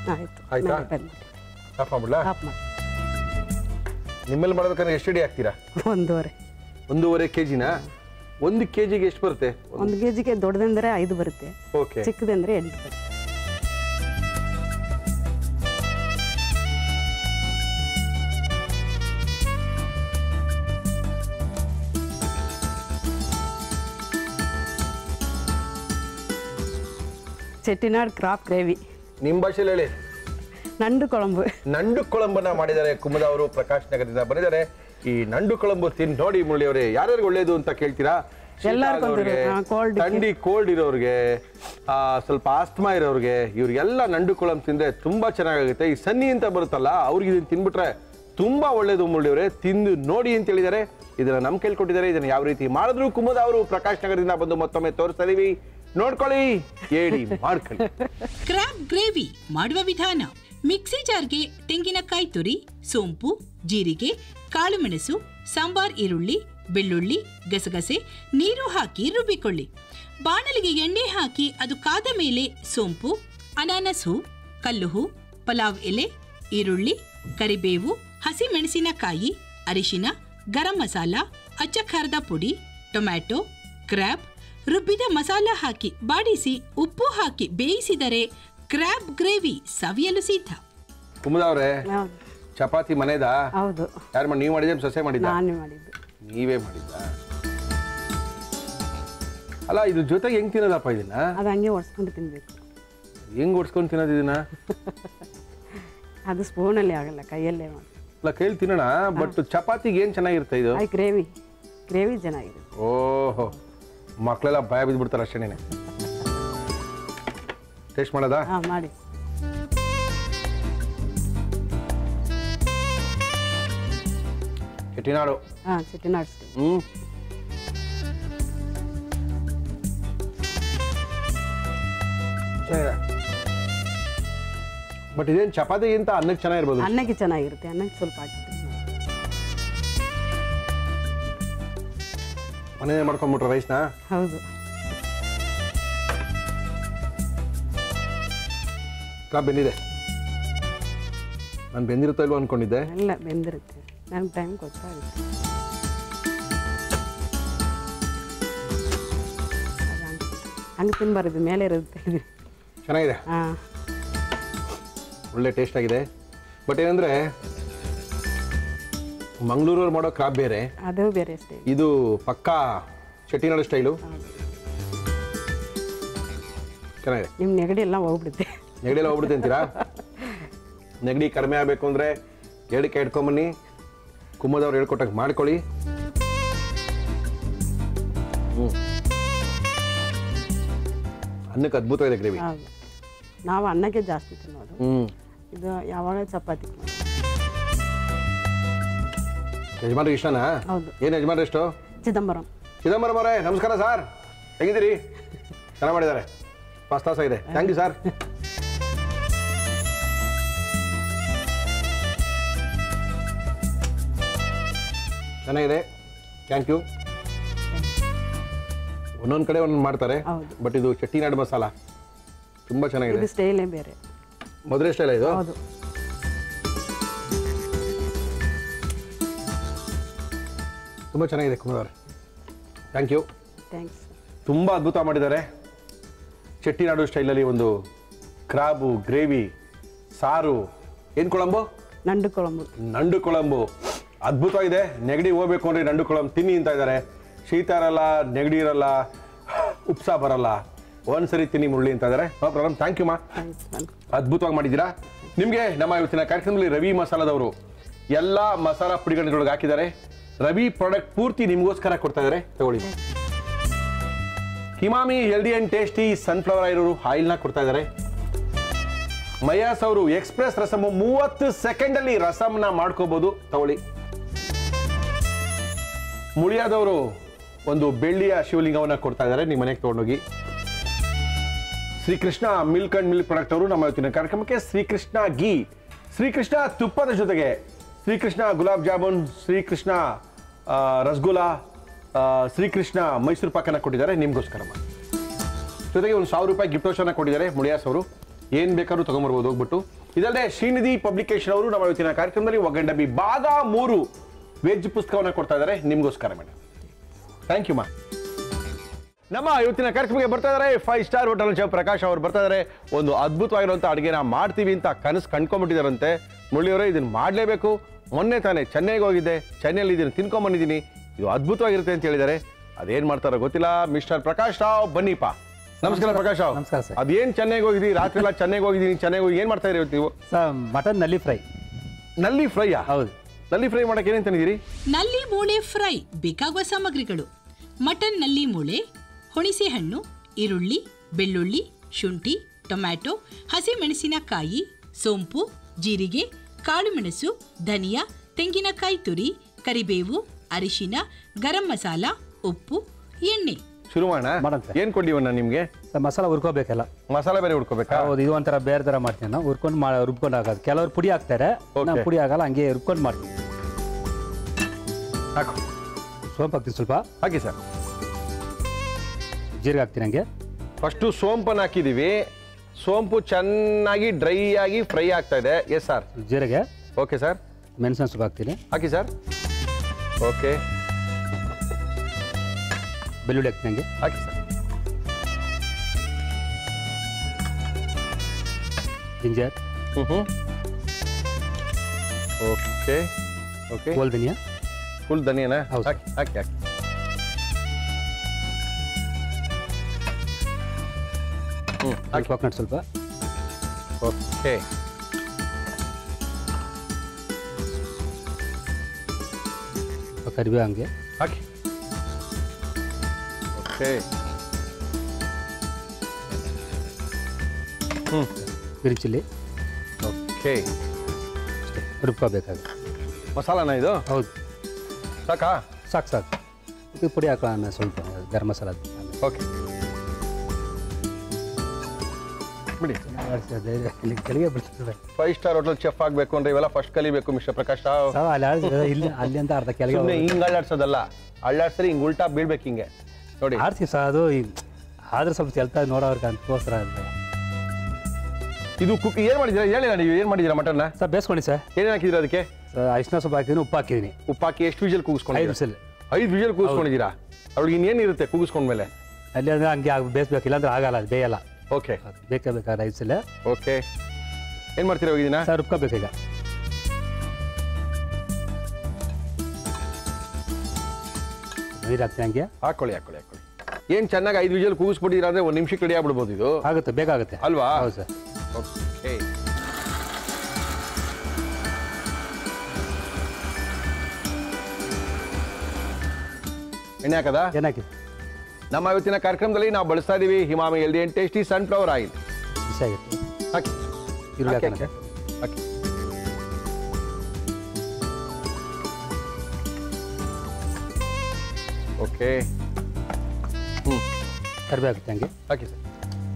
S2: ಆಯ್ತು
S1: ಆಯ್ತಾ?
S2: ಮೇಲೆ ಬಂದು.
S1: ಆಫ್ ಮಾಡ್ಬಿಡ್ಲಾ
S2: ಆಫ್ ಮಾಡಿ
S1: ನಿಮ್ಮಲ್ಲಿ ಮಾಡ್ಬೇಕಂದ್ರೆ ಎಷ್ಟು ಅಡಿ ಹಾಕ್ತೀರಾ
S2: ಒಂದೂವರೆ
S1: ಒಂದೂವರೆ ಕೆ ಜಿನ ಒಂದು ಕೆ ಜಿಗೆ ಎಷ್ಟು ಬರುತ್ತೆ
S2: ಒಂದು ಕೆ ಜಿಗೆ ದೊಡ್ಡದಂದ್ರೆ ಐದು ಬರುತ್ತೆ
S1: ಓಕೆ
S2: ಚಿಕ್ಕದಂದ್ರೆ ಎಂಟು ಬರುತ್ತೆ ಚೆಟ್ಟಿನಾಡ್ ಕ್ರಾಪ್ ಗ್ರೇವಿ
S1: ನಿಮ್ಮ ಭಾಷೆಯಲ್ಲಿ ಹೇಳಿ
S2: ನಂಡು ಕೊಳಂಬು
S1: ನಂಡು ಕೊಳಂಬನ್ನ ಮಾಡಿದ್ದಾರೆ ಕುಮದ ಅವರು ಪ್ರಕಾಶ್ ನಗರದಿಂದ ಬಂದಿದ್ದಾರೆ ಈ ನಂಡು ಕೊಳಂಬು ತಿಂದು ನೋಡಿ ಮುರಳಿ ಅವರೇ ಯಾರ್ಯಾರಿಗೆ ಒಳ್ಳೇದು ಅಂತ ಕೇಳ್ತೀರಾ ಶೀತ
S2: ಎಲ್ಲಾರ್ಗೂ
S1: ಆಗೋರ್ಗೆ,
S2: ಹಾ, cold ಗೆ.
S1: ಥಂಡಿ ಕೋಲ್ಡ್ ಇರೋರಿಗೆ ಆ, ಸ್ವಲ್ಪ ಆಸ್ತಮಾ ಇರೋರಿಗೆ ಇವ್ರಿಗೆಲ್ಲ ನಂಡು ಕೊಳಂಬು ತಿಂದ್ರೆ ತುಂಬಾ ಚೆನ್ನಾಗಾಗುತ್ತೆ ಈ ಸನ್ನಿ ಅಂತ ಬರುತ್ತಲ್ಲ ಅವ್ರಿಗೆ ಇದನ್ನ ತಿನ್ಬಿಟ್ರೆ ತುಂಬಾ ಒಳ್ಳೇದು ಮುರಳಿ ಅವರೇ ತಿಂದು ನೋಡಿ ಅಂತ ಹೇಳಿದ್ದಾರೆ ಇದನ್ನ ನಮ್ ಕೇಳ್ಕೊಟ್ಟಿದ್ದಾರೆ ಇದನ್ನ ಯಾವ ರೀತಿ ಮಾಡಿದ್ರು ಕುಮದ ಅವರು ಪ್ರಕಾಶ್ ನಗರದಿಂದ ಬಂದು ಮತ್ತೊಮ್ಮೆ ತೋರಿಸ್ತಾ ಇದೀವಿ ನೋಡ್ಕೊಳ್ಳಿ ಏಡಿ ಮಾಡ್ಕೊಳ್ಳಿ
S3: ಕ್ರಾಬ್ ಗ್ರೇವಿ ಮಾಡುವ ವಿಧಾನ ಮಿಕ್ಸಿ ಜಾರ್ಗೆ ತೆಂಗಿನಕಾಯಿ ತುರಿ ಸೋಂಪು ಜೀರಿಗೆ ಕಾಳುಮೆಣಸು ಸಾಂಬಾರ್ ಈರುಳ್ಳಿ ಬೆಳ್ಳುಳ್ಳಿ ಗಸಗಸೆ ನೀರು ಹಾಕಿ ರುಬ್ಬಿಕೊಳ್ಳಿ ಬಾಣಲಿಗೆ ಎಣ್ಣೆ ಹಾಕಿ ಅದು ಕಾದ ಮೇಲೆ ಸೋಂಪು ಅನಾನಸ್ ಹೂ ಕಲ್ಲು ಹೂ ಪಲಾವ್ ಎಲೆ ಈರುಳ್ಳಿ ಕರಿಬೇವು ಹಸಿ ಮೆಣಸಿನಕಾಯಿ ಅರಿಶಿನ ಗರಂ ಮಸಾಲ ಅಚ್ಚ ಖಾರದ ಪುಡಿ ಟೊಮ್ಯಾಟೊ ಕ್ರ್ಯಾಬ್ ರುಬ್ಬಿದ ಮಸಾಲ ಹಾಕಿ ಬಾಡಿಸಿ ಉಪ್ಪು ಹಾಕಿ ಬೇಯಿಸಿದರೆ ಕ್ರ್ಯಾಬ್ ಗ್ರೇವಿ ಸವಿಯಲು ಸಿದ್ಧ
S1: ಕುಮದ ಅವರೇ
S2: ಹೌದು
S1: ಚಪಾತಿ ಮನೆದಾ
S2: ಹೌದು
S1: ಯಾರು ಮಾಡಿ ನೀವು ಮಾಡಿದ್ರೆ ಸೊಸೆ ಮಾಡಿದ್ದ
S2: ನಾನೇ ಮಾಡಿದ್ದು
S1: ನೀವೇ ಮಾಡಿದ್ದ ಅಲ್ಲ ಇದ್ರ ಜೊತೆಗೆ ಹೆಂಗ್ ತಿನ್ನೋದಪ್ಪ ಇದನ್ನ
S2: ಅದು ಹಂಗೆ ಒಡ್ಸ್ಕೊಂಡು ತಿನ್ಬೇಕು
S1: ಹೆಂಗ್ ಓಡಿಸ್ಕೊಂಡು ತಿನ್ನೋದು ಇದನ್ನ
S2: ಅದು ಸ್ಪೂನಲ್ಲಿ ಆಗಲ್ಲ ಕೈಯಲ್ಲೇ ಮಾಡಿ
S1: ಅಲ್ಲ ಕೈಲಿ ತಿನ್ನೋಣ ಬಟ್ ಚಪಾತಿಗೆ ಏನ್ ಚೆನ್ನಾಗಿರುತ್ತೆ ಇದು
S2: ಅದು ಗ್ರೇವಿ ಗ್ರೇವಿ ಚೆನ್ನಾಗಿದೆ
S1: ಓಹೋ ಮಕ್ಕಳೆಲ್ಲ ಭಯ ಬಿದ್ಬಿಡ್ತಾರೆ ಅಷ್ಟೇನೆ ಟೇಸ್ಟ್ ಮಾಡೋದಾ
S2: ಹಾಂ ಮಾಡಿ
S1: ಎಟಿನಾಡು
S2: ಹಾಂ ಚೆಟ್ಟಿನಾಡ್ ಸ್ಟೈಲ್
S1: ಹ್ಮ್ ಬಟ್ ಇದೇನ್ ಚಪಾತಿಗಿಂತ ಅನ್ನಕ್ಕೆ ಚೆನ್ನಾಗಿರ್ಬೋದು
S2: ಅನ್ನಕ್ಕೆ ಚೆನ್ನಾಗಿರುತ್ತೆ ಅನ್ನಕ್ಕೆ ಸ್ವಲ್ಪ ಹಾಕ್ತೀನಿ
S1: ಮನೇಲಿ ಮಾಡ್ಕೊಂಡ್ಬಿಟ್ರೆ ರೈಸ್ನ
S2: ಹೌದು
S1: ಕಾ ಬೆಂದಿದೆ ನಾನು ಬೆಂದಿರುತ್ತೋ ಇಲ್ವೋ ಅನ್ಕೊಂಡಿದ್ದೆ
S2: ಎಲ್ಲ ಬೆಂದಿರುತ್ತೆ ನನಗೆ ಟೈಮ್ ಗೊತ್ತಾಗುತ್ತೆ ಅದು ಹಂಗೆ ಹಂಗೆ ತಿನ್ಬಾರ್ದು ಮೇಲೆ ಇರುತ್ತೆ
S1: ಚೆನ್ನಾಗಿದೆ
S2: ಹಾಂ
S1: ಒಳ್ಳೆ ಟೇಸ್ಟ್ ಆಗಿದೆ ಬಟ್ ಏನಂದ್ರೆ ಮಂಗಳೂರವ್ರು ಮಾಡೋ ಕ್ರಾಬ್ ಬೇರೆ
S2: ಅದು ಬೇರೆ ಸ್ಟೈಲ್
S1: ಇದು ಪಕ್ಕಾ ಚೆಟ್ಟಿನಾಡು ಸ್ಟೈಲು ಚೆನ್ನಾಗಿದೆ
S2: ನಿಮ್ಮ ನೆಗಡಿ ಎಲ್ಲ ಹೋಗ್ಬಿಡುತ್ತೆ
S1: ನೆಗಡಿ ಎಲ್ಲ ಹೋಗ್ಬಿಡುತ್ತೆ ಅಂತೀರಾ ನೆಗಡಿ ಕಡಿಮೆ ಆಗಬೇಕು ಅಂದರೆ ಹೇಳಿಕೆ ಇಟ್ಕೊಂಬನ್ನಿ ಕುಮ್ಮದವ್ರು ಹೇಳ್ಕೊಟ್ಟಂಗೆ ಮಾಡ್ಕೊಳ್ಳಿ ಹ್ಞೂ ಅನ್ನಕ್ಕೆ ಅದ್ಭುತವಾಗಿದೆ ಗ್ರೇವಿ
S2: ಹೌದು ನಾವು ಅನ್ನಕ್ಕೆ ಜಾಸ್ತಿ ತಿನ್ನೋದು
S1: ಹ್ಞೂ
S2: ಇದು ಯಾವಾಗ ಚಪಾತಿ
S1: ಯಜಮಾನ್ರಿಗೆ ಇಷ್ಟನಾ
S2: ಹೌದು
S1: ಏನು ಯಜಮಾನ್ರು ಎಷ್ಟು
S2: ಚಿದಂಬರಂ
S1: ಚಿದಂಬರಂ ಅವರೇ ನಮಸ್ಕಾರ ಸರ್ ಹೇಗಿದ್ದೀರಿ ಚೆನ್ನಾಗಿ ಮಾಡಿದ್ದಾರೆ ಫಸ್ಟ್ ಕ್ಲಾಸ್ ಆಗಿದೆ ಥ್ಯಾಂಕ್ ಯು ಸರ್ ಚೆನ್ನಾಗಿದೆ ಥ್ಯಾಂಕ್ ಯು ಒಂದೊಂದು ಕಡೆ ಒಂದೊಂದು ಮಾಡ್ತಾರೆ
S2: ಹೌದು.
S1: ಬಟ್ ಇದು ಚೆಟ್ಟಿನಾಡು ಮಸಾಲ ತುಂಬ ಚೆನ್ನಾಗಿದೆ
S2: ಇದು ಸ್ಟೈಲೇ ಬೇರೆ
S1: ಮದುವೆ ಸ್ಟೈಲ ಇದು
S2: ಹೌದು
S1: ತುಂಬ ಚೆನ್ನಾಗಿದೆ ಕುಮಾರ್ ಥ್ಯಾಂಕ್ ಯು
S2: ಥ್ಯಾಂಕ್ಸ್
S1: ತುಂಬ ಅದ್ಭುತ ಮಾಡಿದ್ದಾರೆ ಚೆಟ್ಟಿನಾಡು ಸ್ಟೈಲಲ್ಲಿ ಒಂದು ಕ್ರಾಬು ಗ್ರೇವಿ ಸಾರು ಏನು ಕೊಳಂಬು
S2: ನಂಡು ಕೊಳಂಬು
S1: ನಂಡು ಕೊಳಂಬು ಅದ್ಭುತವಾಗಿದೆ ನೆಗಡಿ ಹೋಗ್ಬೇಕು ಅಂದ್ರೆ ನಂಡು ಕೊಳಂಬು ತಿನ್ನಿ ಅಂತ ಇದ್ದಾರೆ ಶೀತ ಇರಲ್ಲ ನೆಗಡಿ ಇರಲ್ಲ ಉಪ್ಸ ಬರಲ್ಲ ಒಂದ್ಸರಿ ತಿನ್ನಿ ಮುರಳಿ ಅಂತ ಇದ್ದಾರೆ ನೋ ಪ್ರಾಬ್ಲಮ್ ಥ್ಯಾಂಕ್ ಯು ಮಾ
S2: ಥ್ಯಾಂಕ್ಸ್
S1: ಅದ್ಭುತವಾಗಿ ಮಾಡಿದ್ದೀರಾ ನಿಮಗೆ ನಮ್ಮ ಇವತ್ತಿನ ಕಾರ್ಯಕ್ರಮದಲ್ಲಿ ರವಿ ಮಸಾಲದವರು ಎಲ್ಲ ಮಸಾಲ ಪುಡಿಗಳನ್ನೊಳಗೆ ಹಾಕಿದ್ದಾರೆ ರವಿ ಪ್ರಾಡಕ್ಟ್ ಪೂರ್ತಿ ನಿಮಗೋಸ್ಕರ ಕೊಡ್ತಾ ಇದ್ದಾರೆ ತಗೊಳ್ಳಿ Emami healthy and tasty sunflower oil ಆಯಿಲ್ನ ಕೊಡ್ತಾ ಇದ್ದಾರೆ ಮಯಾಸ್ ಅವರು ಎಕ್ಸ್ಪ್ರೆಸ್ ರಸಮ್ ಮೂವತ್ತು ಸೆಕೆಂಡ್ ಅಲ್ಲಿ ರಸಮ್ನ ಮಾಡ್ಕೋಬಹುದು ತಗೊಳ್ಳಿ ಮುಳಿಯಾದವರು ಒಂದು ಬೆಳ್ಳಿಯ ಶಿವಲಿಂಗವನ್ನ ಕೊಡ್ತಾ ಇದ್ದಾರೆ ನಿಮ್ಮ ಮನೆಗೆ ತಗೊಂಡೋಗಿ Shrikrishna milk and milk product ಅವರು ನಮ್ಮ ಇವತ್ತಿನ ಕಾರ್ಯಕ್ರಮಕ್ಕೆ ಶ್ರೀಕೃಷ್ಣ ಗೀ ಶ್ರೀಕೃಷ್ಣ ತುಪ್ಪದ ಜೊತೆಗೆ ಶ್ರೀಕೃಷ್ಣ ಗುಲಾಬ್ ಜಾಮೂನ್ ಶ್ರೀಕೃಷ್ಣ ಆ, ರಸಗುಲ್ಲ ಆ, ಶ್ರೀಕೃಷ್ಣ ಮೈಸೂರು ಪಾಕನ ಕೊಟ್ಟಿದ್ದಾರೆ ನಿಮಗೋಸ್ಕರ ಜೊತೆಗೆ ಒಂದು ಸಾವಿರ ರೂಪಾಯಿ ಗಿಫ್ಟ್ ವೋಚರ್ನ ಕೊಟ್ಟಿದ್ದಾರೆ ಮುಳಿಯಾಸ್ ಅವರು ಏನ್ ಬೇಕಾದ್ರೂ ತಗೊಂಬರ್ಬೋದು ಹೋಗ್ಬಿಟ್ಟು ಇದಲ್ಲದೆ ಶ್ರೀನಿಧಿ ಪಬ್ಲಿಕೇಶನ್ ಅವರು ನಮ್ಮ ಇವತ್ತಿನ ಕಾರ್ಯಕ್ರಮದಲ್ಲಿ ಒಗ್ಗಂಡ ಬಿ ಭಾಗ ಮೂರು ವೆಜ್ ಪುಸ್ತಕವನ್ನ ಕೊಡ್ತಾ ಇದ್ದಾರೆ ನಿಮ್ಗೋಸ್ಕರ ಮೇಡಮ್ ಥ್ಯಾಂಕ್ ಯು ಮಾ ನಮ್ಮ ಇವತ್ತಿನ ಕಾರ್ಯಕ್ರಮಕ್ಕೆ ಬರ್ತಾ ಇದ್ದಾರೆ five star hotel chef Prakash ಅವರು ಬರ್ತಾ ಇದ್ದಾರೆ ಒಂದು ಅದ್ಭುತವಾಗಿರುವಂಥ ಅಡುಗೆನ ಮಾಡ್ತೀವಿ ಅಂತ ಕನಸು ಕಂಡ್ಕೊಂಡ್ಬಿಟ್ಟಿದಾರಂತೆ ಮುರಳಿಯವರೇ ಇದನ್ನು ಮಾಡಲೇಬೇಕು ಮೊನ್ನೆ ತಾನೇ ಚೆನ್ನೈಗೆ ಹೋಗಿದ್ದೆ ಚೆನ್ನೈಯಲ್ಲಿ ಇದನ್ನು ತಿನ್ಕೊಂಬಂದಿದ್ದೀನಿ ಇದು ಅದ್ಭುತವಾಗಿರುತ್ತೆ ಅಂತ ಹೇಳಿದ್ದಾರೆ ಅದೇನು ಮಾಡ್ತಾರೋ ಗೊತ್ತಿಲ್ಲ ಮಿಸ್ಟರ್ ಪ್ರಕಾಶ್ ರಾವ್ ಬನ್ನಿಪ್ಪ ನಮಸ್ಕಾರ ಪ್ರಕಾಶ್ ರಾವ್
S5: ನಮಸ್ಕಾರ ಸರ್.
S1: ಅದೇನು ಚೆನ್ನೈಗೆ ಹೋಗಿದ್ದೀರಿ ರಾತ್ರಿ ಎಲ್ಲ ಚೆನ್ನೈಗೆ ಹೋಗಿದ್ದೀನಿ ಚೆನ್ನೈಗೆ ಹೋಗಿ ಏನು ಮಾಡ್ತಾ ಇದ್ದೀರಿ ಇವತ್ತು ನೀವು
S5: ಸರ್ ಮಟನ್ ನಲ್ಲಿ ಫ್ರೈ
S1: ನಲ್ಲಿ ಫ್ರೈಯಾ
S5: ಹೌದು
S1: ನಲ್ಲಿ ಫ್ರೈ ಮಾಡಕ್ಕೆ ಏನೇನು ತಂದಿದ್ದೀರಿ
S3: ನಲ್ಲಿ ಮೂಳೆ ಫ್ರೈ ಬೇಕಾಗುವ ಸಾಮಗ್ರಿಗಳು ಮಟನ್ ನಲ್ಲಿ ಮೂಳೆ ಹುಣಿಸೆ ಹಣ್ಣು ಈರುಳ್ಳಿ ಬೆಳ್ಳುಳ್ಳಿ ಶುಂಠಿ ಟೊಮ್ಯಾಟೊ ಹಸಿಮೆಣಸಿನಕಾಯಿ ಸೋಂಪು ಜೀರಿಗೆ ಕಾಳುಮೆಣಸು ಧನಿಯಾ ತೆಂಗಿನಕಾಯಿ ತುರಿ ಕರಿಬೇವು ಅರಿಶಿನ ಗರಂ ಮಸಾಲ ಉಪ್ಪು ಎಣ್ಣೆ
S1: ಶುರು ಮಾಡೋಣ
S5: ಮಾಡೋಣ ಸರ್.
S1: ಏನು ಕೊಟ್ಟಿವಣ್ಣ ನಿಮಗೆ
S5: ಸರ್ ಮಸಾಲ ಹುರ್ಕೋಬೇಕಲ್ಲ
S1: ಮಸಾಲೆ ಬೇರೆ ಹುಡ್ಕೋಬೇಕಾ
S5: ಹೌದು ಇದು ಒಂಥರ ಬೇರೆ ಥರ ಮಾಡ್ತೀನಿ ನಾವು ಹುರ್ಕೊಂಡು ಮಾ ರುಬ್ಕೊಂಡು ಹಾಕೋದು ಕೆಲವರು ಪುಡಿ ಹಾಕ್ತಾರೆ ನಾವು
S1: Okay.
S5: ಪುಡಿ ಆಗಲ್ಲ ಹಂಗೆ ರುಬ್ಕೊಂಡು ಮಾಡ್ತೀವಿ
S1: ಹಾಕು
S5: ಸೋಂಪು ಹಾಕ್ತೀನಿ ಸ್ವಲ್ಪ
S1: ಹಾಕಿ ಸರ್
S5: ಜೀರಿಗೆ ಹಾಕ್ತೀನಿ ಹಂಗೆ
S1: ಫಸ್ಟು ಸೋಂಪನ್ನು ಹಾಕಿದ್ದೀವಿ ಸೋಂಪು ಚೆನ್ನಾಗಿ ಡ್ರೈ ಆಗಿ ಫ್ರೈ ಆಗ್ತಾ ಇದೆ ಎಸ್ ಸರ್
S5: ಜೀರಿಗೆ
S1: ಓಕೆ ಸರ್
S5: ಮೆಣಸಿನ ಸ್ವಲ್ಪ ಹಾಕ್ತೀನಿ
S1: ಹಾಕಿ ಸರ್ ಓಕೆ
S5: ಬೆಳ್ಳುಳ್ಳಿ ಹಾಕ್ತೀನಿ ಹಂಗೆ
S1: ಹಾಕಿ ಸರ್
S5: ಜಿಂಜರ್
S1: ಹ್ಞೂ ಹ್ಞೂ ಓಕೆ ಓಕೆ
S5: ಕೋಲ್ ಧನಿಯಾ
S1: ಫುಲ್ ಧನಿಯನಾ
S5: ಹೌದು.
S1: ಹಾಕಿ ಹಾಕಿ ಹಾಕಿ ಹ್ಞೂ ಹಾಕಿ
S5: ಕೋಕೋನಟ್ ಸ್ವಲ್ಪ
S1: ಓಕೆ
S5: ಸ್ವಲ್ಪ ಕರಿಬೇವು ಹಂಗೆ
S1: ಹಾಕಿ ಓಕೆ ಹ್ಞೂ
S5: ಗ್ರೀನ್ ಚಿಲ್ಲಿ
S1: ಓಕೆ
S5: ಅಷ್ಟೇ ರುಬ್ಕೋಬೇಕಾಗ
S1: ಮಸಾಲಾನ ಇದು
S5: ಹೌದು
S1: ಸಾಕಾ
S5: ಸಾಕು ಸಾಕು ಇದು ಪುಡಿ ಹಾಕೋಣ ಸ್ವಲ್ಪ ಗರಂ ಮಸಾಲ ಆಮೇಲೆ.
S1: ಓಕೆ ಬಿಡಿ
S5: ಧೈರ್ಯ ಇಲ್ಲಿ ಕೆಳಗೆ ಬಿಡ್ತದೆ
S1: ಫೈವ್ ಸ್ಟಾರ್ ಹೋಟೆಲ್ ಚೆಫ್ ಆಗಬೇಕು ಅಂದ್ರೆ ಇವೆಲ್ಲ ಫಸ್ಟ್ ಕಲಿಬೇಕು ಮಿಸ್ಟರ್ ಪ್ರಕಾಶ್ ರಾವ್
S5: ಸಾವ ಅಲ್ಲಿ ಆಡ್ಸಿದ್ರೆ ಇಲ್ಲಿ ಅಲ್ಲಿ ಅಂತ ಅರ್ಧ ಕೆಳಗೆ
S1: ಸುಮ್ಮನೆ
S5: ಹೋಗ್ಬೇಕು.
S1: ಹಿಂಗ್ ಅಳ್ಳಾಡ್ಸೋದಲ್ಲ ಅಳ್ಳಾಡ್ಸ್ರಿ ಹಿಂಗ್ ಉಲ್ಟಾ ಬೀಳ್ಬೇಕು ಹಿಂಗೆ ನೋಡಿ
S5: ಆಡ್ತೀವಿ ಸರ್ ಅದು ಈ- ಆದ್ರೆ ಸ್ವಲ್ಪ ಚೆಲ್ತಾ ನೋಡೋರ್ಗೆ ಅನ್ಕೋಸ್ಕರ ಅದು.
S1: ಇದು ಕುಕ್ ಏನ್ ಮಾಡಿದ್ದೀರಾ ಹೇಳಿಲ್ಲ ನೀವು ಏನ್ ಮಾಡಿದ್ದೀರಾ ಮಟನ್ನ
S5: ಸರ್ ಬೇಸ್ಕೊಂಡಿ ಸರ್
S1: ಏನೇನು ಹಾಕಿದ್ದೀರಾ ಅದಕ್ಕೆ
S5: ಸರ್ ಅರಿಶಿನ ಸ್ವಲ್ಪ ಹಾಕಿದ್ದೀನಿ ಉಪ್ಪು ಹಾಕಿದ್ದೀನಿ
S1: ಉಪ್ಪು ಹಾಕಿ ಎಷ್ಟು ವಿಜಲ್
S5: ಐದು
S1: ಕೂಗಿಸ್ಕೊಂಡಿದ್ದೀರಾ
S5: ಬಿಸಿಲ್
S1: ಐದು ವಿಜಲ್ ಕೂಗಿಸ್ಕೊಂಡಿದ್ದೀರಾ ಅವ್ಳಿಗೆ ಇನ್ನೇನಿರುತ್ತೆ ಕೂಗಿಸ್ಕೊಂಡ್ಮೇಲೆ
S5: ಅಲ್ಲಿ ಅಂದ್ರೆ ಹಂಗೆ ಆಗ್- ಬೇಯಿಸ್ಬೇಕು ಇಲ್ಲಾಂದ್ರೆ ಆಗಲ್ಲ ಅದು ಬೇಯಲ್ಲ
S1: ಓಕೆ
S5: ಅದು ಬೇಕೇ ಬೇಕಾದ್ರೆ ಐದು ಬಿಸಿಲ್
S1: ಓಕೆ ಏನ್ ಮಾಡ್ತೀರಾ ಹೋಗಿದ್ದೀನ
S5: ಸರ್ ರುಬ್ಕೋಬೇಕು ಈಗ ನೀರು ಹಾಕ್ತೀನಿ ಹಂಗೆ
S1: ಹಾಕೊಳ್ಳಿ ಹಾಕೊಳ್ಳಿ ಹಾಕೊಳ್ಳಿ ಏನ್ ಚೆನ್ನಾಗಿ ಐದು ವಿಜಲ್ ಕೂಗಿಸ್ಬಿಟ್ಟಿದ್ದೀರಾ ಅಂದ್ರೆ ಒಂದು ನಿಮಿಷಕ್ಕೆ ರೆಡಿ ಆಗ್ಬಿಡ್ಬೋದು ಇದು
S5: ಆಗುತ್ತೆ ಬೇಕಾಗುತ್ತೆ
S1: ಅಲ್ವಾ
S5: ಹೌದು ಸರ್
S1: ಓಕೆ ಎಣ್ಣೆ ಹಾಕದಾ
S5: ಏನಾಕಿ
S1: ನಮ್ಮ ಇವತ್ತಿನ ಕಾರ್ಯಕ್ರಮದಲ್ಲಿ ನಾವು ಬಳಸ್ತಾ ಇದೀವಿ Emami healthy and tasty sunflower oil
S5: ಬಿಸಿ ಆಗುತ್ತೆ
S1: ಹಾಕಿ
S5: ಈರುಳ್ಳಿ
S1: ಹಾಕಿ,
S5: ಹಾಕೋಣ
S1: ಹಾಕಿ. ಹಾಕಿ ಓಕೆ ಹ್ಞೂ
S5: ಕರಿಬೇವು ಹಾಕುತ್ತೆ ಹಂಗೆ
S1: ಹಾಕಿ ಸರ್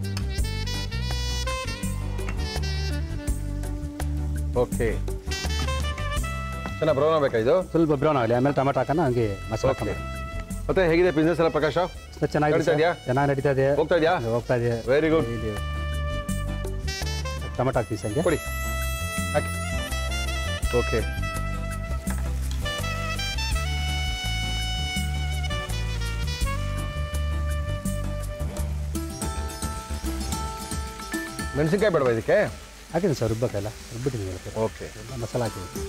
S1: ಓಕೆ ಚೆನ್ನಾಗಿ ಬ್ರೌನ್ ಆಗಬೇಕಾ ಇದು
S5: ಸ್ವಲ್ಪ ಬ್ರೌನ್ ಆಗಲಿ ಆಮೇಲೆ ಟೊಮೆಟೊ ಹಾಕೋಣ ಹಂಗೆ ಮಸಾಲೆ
S1: ಓಕೆ
S5: ಹಾಕೋಣ
S1: ಮತ್ತೆ ಹೇಗಿದೆ ಬಿಸ್ನೆಸ್ ಎಲ್ಲ ಪ್ರಕಾಶ್
S5: ಚೆನ್ನಾಗಿದೆ
S1: ನಡೀತಾ
S5: ಸರ್.
S1: ಇದೆಯಾ?
S5: ಚೆನ್ನಾಗಿ ನಡೀತಾ ಇದೆ
S1: ಹೋಗ್ತಾ ಇದೆಯಾ
S5: ಹೋಗ್ತಾ ಇದೆ
S1: ವೆರಿ ಗುಡ್
S5: ಇಲ್ಲಿ ಟೊಮೆಟೊ ಹಾಕ್ತೀವಿ ಸರ್ ಹಂಗೆ
S1: ಕೊಡಿ ಹಾಕಿ ಓಕೆ ಮೆಣಸಿನ್ಕಾಯಿ ಬೇಡವಾ ಇದಕ್ಕೆ
S5: ಹಾಕಿದ್ದೀನಿ ಸರ್ ರುಬ್ಬಕ್ಕೆಲ್ಲ ರುಬ್ಬಿಟ್ಟಿದ್ದೀನಿ ಎಲ್ಲ
S1: ಓಕೆ
S5: ಎಲ್ಲ ಮಸಾಲೆ ಹಾಕಿದ್ದೀನಿ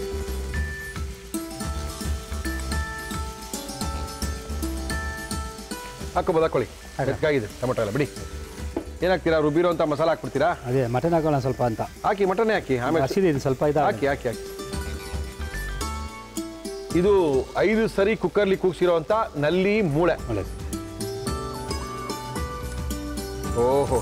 S1: ಹಾಕೋಬೋದು ಹಾಕೊಳ್ಳಿ ಮೆತ್ತಗಾಗಿದೆ ಟೊಮೆಟೊ ಎಲ್ಲ ಬಿಡಿ ಏನಾಗ್ತೀರಾ ರುಬ್ಬಿರೋ ಅಂತ ಮಸಾಲ ಹಾಕ್ಬಿಡ್ತೀರಾ
S5: ಅದೇ ಮಟನ್ ಹಾಕೋಣ ಸ್ವಲ್ಪ ಅಂತ
S1: ಹಾಕಿ ಮಟನ್ನೇ ಹಾಕಿ ಆಮೇಲೆ
S5: ಹಸಿದೆ ಇದು ಸ್ವಲ್ಪ ಇದಾಗ
S1: ಹಾಕಿ ಹಾಕಿ ಹಾಕಿ ಇದು ಐದು ಸರಿ ಕುಕ್ಕರ್ಲಿ ಕೂಗ್ಸಿರೋ ಅಂತ ನಲ್ಲಿ ಮೂಳೆ
S5: ಒಳ್ಳೆದು
S1: ಓಹೋ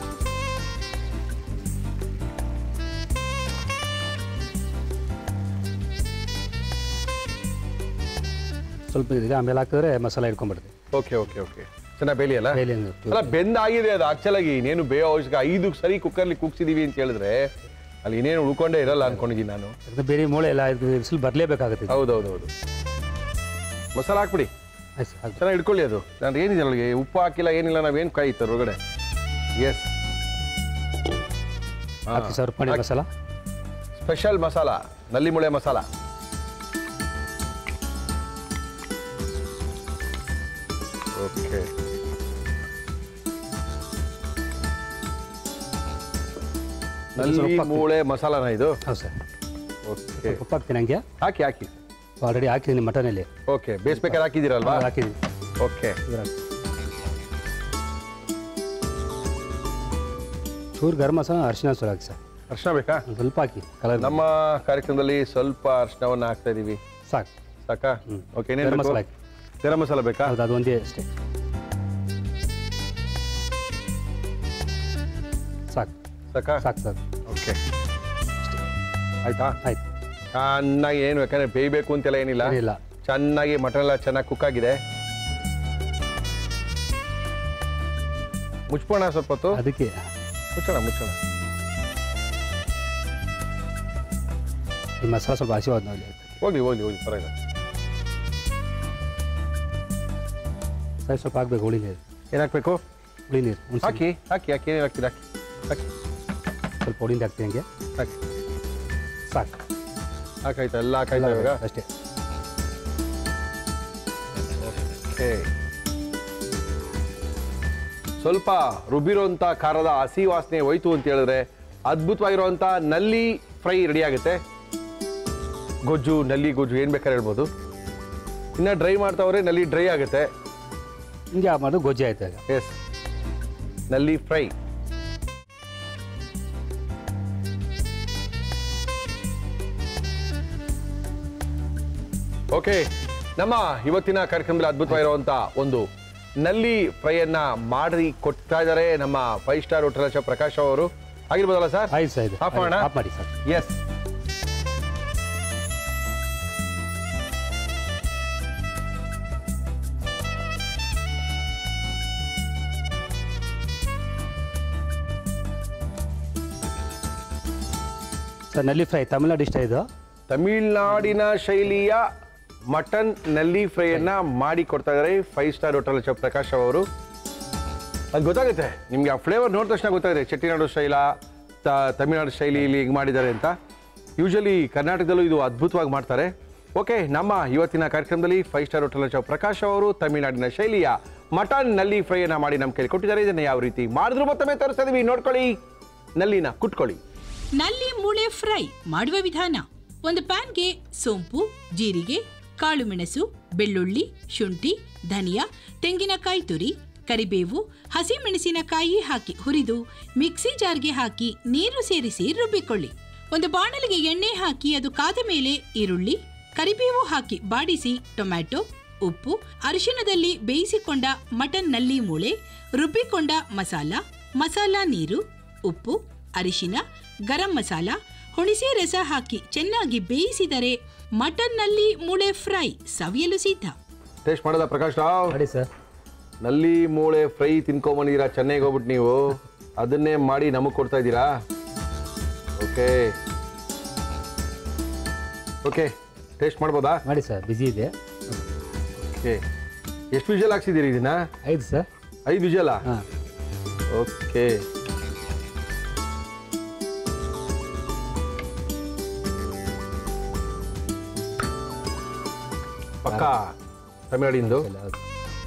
S5: ಸ್ವಲ್ಪ ಇದೆ ಆಮೇಲೆ ಹಾಕಿದ್ರೆ ಮಸಾಲೆ ಹಿಡ್ಕೊಂಡ್ಬಿಡುತ್ತೆ
S1: ಓಕೆ ಓಕೆ ಓಕೆ ಚೆನ್ನಾಗಿ ಬೇಲಿ ಅಲ್ಲ
S5: ಬೇಲಿ ಒಂದು
S1: ಅಲ್ಲ ಬೆಂದಾಗಿದೆ ಅದು ಆಕ್ಚುಲಾಗಿ ಇನ್ನೇನು ಬೇಯೋ ಅವಶ್ಯಕ ಐದು ಸರಿ ಕುಕ್ಕರ್ಲಿ ಕೂಗ್ಸಿದೀವಿ ಅಂತ ಹೇಳಿದ್ರೆ ಅಲ್ಲಿ ಇನ್ನೇನು ಉಳ್ಕೊಂಡೇ ಇರಲ್ಲ ಅನ್ಕೊಂಡಿದ್ದೀನಿ ನಾನು
S5: ಅದು ಬೇರೆ ಮೂಳೆ ಎಲ್ಲ ಇದು ಬಿಸಿಲು ಬರಲೇಬೇಕಾಗುತ್ತೆ ಇದು.
S1: ಹೌದೌದು ಹೌದು ಮಸಾಲ ಹಾಕ್ಬಿಡಿ
S5: ಆಯ್ತು ಸರ್, ಹಾಕ್ಬಿಡಿ.
S1: ಚೆನ್ನಾಗಿ ಇಟ್ಕೊಳ್ಳಿ ಅದು ನಾನು ಏನಿದೆ ಒಳಗೆ ಉಪ್ಪು ಹಾಕಿಲ್ಲ ಏನಿಲ್ಲ ನಾವೇನು ಕಾಯಿತ್ತು ಹೊರಗಡೆ ಎಸ್
S5: ಹಾಕಿ ಸರ್ ಪನ್ನೀರ್ ಮಸಾಲ
S1: ಸ್ಪೆಷಲ್ ಮಸಾಲ ನಲ್ಲಿ ಮುಳೆ ಮಸಾಲ ಓಕೆ ನಲ್ಲಿ
S5: ಸ್ವಲ್ಪ ಹಾಕ್ತೀನಿ.
S1: ಮೂಳೆ ಮಸಾಲಾನ ಇದು
S5: ಹೌದು ಸರ್
S1: ಓಕೆ
S5: ಉಪ್ಪು ಹಾಕ್ತೀನಿ ಹಂಗೆ
S1: ಹಾಕಿ ಹಾಕಿ
S5: ಆಲ್ರೆಡಿ ಹಾಕಿದ್ದೀನಿ ಮಟನಲ್ಲಿ
S1: ಓಕೆ ಬೇಯಿಸ್ಬೇಕಾದ್ರೆ ಹಾಕಿದ್ದೀರಲ್ವಾ
S5: ಹಾಕಿದ್ದೀನಿ
S1: ಓಕೆ
S5: ಇದ್ರಾಗ ಚೂರು ಗರಂ ಮಸಾಲ ಅರಿಶಿನ ಚೂರು ಹಾಕಿ ಸರ್
S1: ಅರ್ಶನ ಬೇಕಾ
S5: ಒಂದ್ ಸ್ವಲ್ಪ ಹಾಕಿ ಕಲರ್
S1: ನಮ್ಮ ಕಾರ್ಯಕ್ರಮದಲ್ಲಿ ಸ್ವಲ್ಪ ಅರ್ಶನವನ್ನ ಹಾಕ್ತಾ ಇದೀವಿ
S5: ಸಾಕು
S1: ಸಾಕಾ
S5: ಹ್ಮ್.
S1: ಓಕೆ ಏನೇನು
S5: ಗರಂ
S1: ಬೇಕು?
S5: ಮಸಾಲ ಹಾಕಿ.
S1: ಗರಂ ಮಸಾಲ ಬೇಕಾ
S5: ಹೌದು ಅದು ಒಂದೇ ಅಷ್ಟೇ ಸಾಕು
S1: ಸಾಕಾ
S5: ಸಾಕು ಸಾಕು
S1: ಓಕೆ ಆಯ್ತಾ
S5: ಆಯ್ತು
S1: ಚೆನ್ನಾಗಿ ಏನು ಯಾಕಂದ್ರೆ ಬೇಯಬೇಕು ಅಂತೆಲ್ಲ ಏನಿಲ್ಲ
S5: ಏನಿಲ್ಲ
S1: ಚೆನ್ನಾಗಿ ಮಟನ್ ಎಲ್ಲ ಚೆನ್ನಾಗಿ ಕುಕ್ ಆಗಿದೆ ಮುಚ್ಕೋಣ ಸ್ವಲ್ಪ ಹೊತ್ತು
S5: ಅದಕ್ಕೆ
S1: ಮುಚ್ಚೋಣ ಮುಚ್ಚೋಣ
S5: ಈ ಮಸಾಲ ಸ್ವಲ್ಪ ಹಸಿ ಹೋದ್ಮೇಲೆ
S1: ಹೋಗ್ಲಿ ಹೋಗ್ಲಿ ಹೋಗ್ಲಿ ಪರವಾಗಿಲ್ಲ
S5: ಸರಿ ಸ್ವಲ್ಪ ಹಾಕ್ಬೇಕು ಹುಳಿ ನೀರು
S1: ಏನ್ ಹಾಕ್ಬೇಕು
S5: ಹುಳಿ ನೀರು ಹುಣ್ಸೆ
S1: ಹಾಕಿ ಹಾಕಿ ಹಾಕಿ ಏನೇನು ಹಾಕ್ತೀರಿ ಹಾಕಿ ಹಾಕಿ
S5: ಸ್ವಲ್ಪ ಹುಳಿ ನೀರು ಹಾಕ್ತೀನಿ ಹಂಗೆ
S1: ಹಾಕಿ
S5: ಸಾಕು
S1: ಹಾಕಾಯ್ತಾ ಎಲ್ಲ ಹಾಕಾಯ್ತಾ ಇವಾಗ
S5: ಅಷ್ಟೇ
S1: ಓಕೆ ಸ್ವಲ್ಪ ರುಬ್ಬಿರೋಂಥ ಖಾರದ ಹಸಿ ವಾಸನೆ ಹೋಯ್ತು ಅಂತ ಹೇಳಿದ್ರೆ ಅದ್ಭುತವಾಗಿರುವಂಥ ನಲ್ಲಿ ಫ್ರೈ ರೆಡಿ ಆಗುತ್ತೆ ಗೊಜ್ಜು ನಲ್ಲಿ ಗೊಜ್ಜು ಏನು ಬೇಕಾದ್ರೆ ಹೇಳ್ಬೋದು ಇನ್ನು ಡ್ರೈ ಮಾಡ್ತಾವ್ರೆ ನಲ್ಲಿ ಡ್ರೈ ಆಗುತ್ತೆ
S5: ಹಿಂಗೆ ಮಾಡೋದು ಗೊಜ್ಜೆ ಆಯ್ತು ಈಗ
S1: ಎಸ್ ನಲ್ಲಿ ಫ್ರೈ ಓಕೆ ನಮ್ಮ ಇವತ್ತಿನ ಕಾರ್ಯಕ್ರಮದಲ್ಲಿ ಅದ್ಭುತವಾಗಿರುವಂತ ಒಂದು ನಲ್ಲಿ ಫ್ರೈಯನ್ನ ಮಾಡಿ ಕೊಡ್ತಾ ಇದ್ದಾರೆ ನಮ್ಮ five star hotel chef Prakash ಅವರು ಆಗಿರ್ಬೋದಲ್ಲ ಸರ್
S5: ಆಯ್ತು ಸರ್ ಇದು
S1: ಆಫ್ ಮಾಡೋಣ?
S5: ಆಫ್ ಮಾಡಿ ಸರ್
S1: ಎಸ್
S5: ಸರ್ ನಲ್ಲಿ ಫ್ರೈ ತಮಿಳ್ನಾಡು ಇಷ್ಟ ಇದು
S1: ತಮಿಳ್ನಾಡಿನ ಶೈಲಿಯ ಮಟನ್ ನಲ್ಲಿ ಫ್ರೈಯನ್ನ ಮಾಡಿ ಕೊಡ್ತಾ ಇದ್ದಾರೆ five star hotel chef Prakash ಅವರು ಅದು ಗೊತ್ತಾಗುತ್ತೆ ನಿಮ್ಗೆ ಆ ಫ್ಲೇವರ್ ನೋಡಿದ ತಕ್ಷಣ ಗೊತ್ತಾಗುತ್ತೆ ಚೆಟ್ಟಿನಾಡು ಶೈಲ ತ- ತಮಿಳ್ನಾಡು ಶೈಲಿಯಲ್ಲಿ ಹಿಂಗೆ ಮಾಡಿದ್ದಾರೆ ಅಂತ ಯೂಶಲಿ ಕರ್ನಾಟಕದಲ್ಲೂ ಇದು ಅದ್ಭುತವಾಗಿ ಮಾಡ್ತಾರೆ ಓಕೆ ನಮ್ಮ ಇವತ್ತಿನ ಕಾರ್ಯಕ್ರಮದಲ್ಲಿ five star hotel chef Prakash ಅವರು ತಮಿಳ್ನಾಡಿನ ಶೈಲಿಯ ಮಟನ್ ನಲ್ಲಿ ಫ್ರೈಯನ್ನ ಮಾಡಿ ನಮ್ಮ ಕೈಲಿ ಕೊಟ್ಟಿದ್ದಾರೆ ಇದನ್ನು ಯಾವ ರೀತಿ ಮಾಡಿದ್ರು ಮತ್ತೊಮ್ಮೆ ತೋರಿಸ್ತಾ ಇದೀವಿ ನೋಡ್ಕೊಳ್ಳಿ ನಲ್ಲಿನ ಕುಟ್ಕೊಳ್ಳಿ
S3: ನಲ್ಲಿ ಮೂಳೆ ಫ್ರೈ ಮಾಡುವ ವಿಧಾನ ಒಂದು ಪ್ಯಾನ್ಗೆ ಸೋಂಪು ಜೀರಿಗೆ ಕಾಳು ಮೆಣಸು ಬೆಳ್ಳುಳ್ಳಿ ಶುಂಠಿ ಧನಿಯಾ ತೆಂಗಿನಕಾಯಿ ತುರಿ ಕರಿಬೇವು ಹಸಿಮೆಣಸಿನಕಾಯಿ ಹಾಕಿ ಹುರಿದು ಮಿಕ್ಸಿ ಜಾರ್ಗೆ ಹಾಕಿ ನೀರು ಸೇರಿಸಿ ರುಬ್ಬಿಕೊಳ್ಳಿ ಒಂದು ಬಾಣಲಿಗೆ ಎಣ್ಣೆ ಹಾಕಿ ಅದು ಕಾದ ಮೇಲೆ ಈರುಳ್ಳಿ ಕರಿಬೇವು ಹಾಕಿ ಬಾಡಿಸಿ ಟೊಮ್ಯಾಟೊ ಉಪ್ಪು ಅರಿಶಿಣದಲ್ಲಿ ಬೇಯಿಸಿಕೊಂಡ ಮಟನ್ ನಲ್ಲಿ ಮೂಳೆ ರುಬ್ಬಿಕೊಂಡ ಮಸಾಲ ಮಸಾಲಾ ನೀರು ಉಪ್ಪು ಅರಿಶಿನ ಗರಂ ಮಸಾಲ ಹುಣಸೆ ರಸ ಹಾಕಿ ಚೆನ್ನಾಗಿ ಬೇಯಿಸಿದರೆ ಮಟನ್ನಲ್ಲಿ ಮೂಳೆ ಫ್ರೈ ಸವಿಯಲು ಸಿದ್ಧ
S1: ಟೇಸ್ಟ್ ಮಾಡೋದ ಪ್ರಕಾಶ್ ರಾವ್
S5: ಮಾಡಿ ಸರ್
S1: ನಲ್ಲಿ ಮೂಳೆ ಫ್ರೈ ತಿನ್ಕೊಂಬಂದಿದ್ದೀರಾ ಚೆನ್ನೈಗೆ ಹೋಗ್ಬಿಟ್ಟು ನೀವು ಅದನ್ನೇ ಮಾಡಿ ನಮಗೆ ಕೊಡ್ತಾ ಇದ್ದೀರಾ ಓಕೆ ಓಕೆ ಟೇಸ್ಟ್ ಮಾಡ್ಬೋದಾ
S5: ಮಾಡಿ ಸರ್ ಬಿಸಿ ಇದೆ
S1: ಓಕೆ ಎಷ್ಟು ವಿಜಲ್ ಹಾಕ್ಸಿದ್ದೀರಿ ಇದನ್ನ
S5: ಐದು ಸರ್
S1: ಐದು ವಿಜಲ
S5: ಹಾಂ
S1: ಓಕೆ ಪಕ್ಕ ತಮಿಳ್ನಾಡಿಂದು
S5: ಹೌದು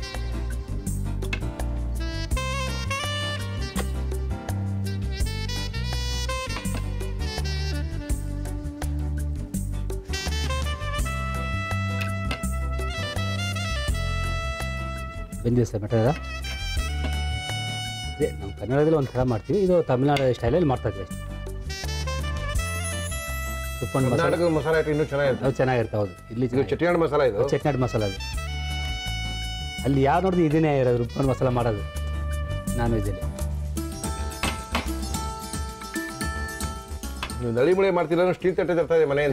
S5: ಬೆಂದಿದೆ ಸರ್ ಮಟನ್ ಅದೇ ನಮ್ಮ ಕನ್ನಡದಲ್ಲಿ ಒಂಥರ ಮಾಡ್ತೀವಿ ಇದು ತಮಿಳ್ನಾಡು ಸ್ಟೈಲಲ್ಲಿ ಮಾಡ್ತಾ ಇದ್ವಿ ಅಷ್ಟೇ ತುಪ್ಪಣ್ಣು ಮಸಾಲೆ
S1: ಕರ್ನಾಟಕದ ಮಸಾಲೆ ಐಟಮ್ ಇನ್ನೂ ಚೆನ್ನಾಗಿರುತ್ತೆ
S5: ಅದು ಚೆನ್ನಾಗಿರುತ್ತೆ ಹೌದು ಇಲ್ಲಿ
S1: ಇದು ಚೆಟ್ಟಿನಾಡು ಮಸಾಲ ಇದು
S5: ಚಟ್ನಾಡ್ ಮಸಾಲ ಅದು ಅಲ್ಲಿ ಯಾವ ನೋಡಿದ್ರೆ ಇದನ್ನೇ ಇರೋದು ರುಬ್ಕೊಂಡು ಮಸಾಲ ಮಾಡೋದು ನಾನ್ ವೆಜ್ಜಲ್ಲಿ
S1: ನೀವು ನಳಿ ಮುಳಿ ಮಾಡ್ತೀರ ಸ್ಟೀಲ್ ತಟ್ಟೆ ತರ್ತಾ ಇದೆ ಮನೆಯಿಂದ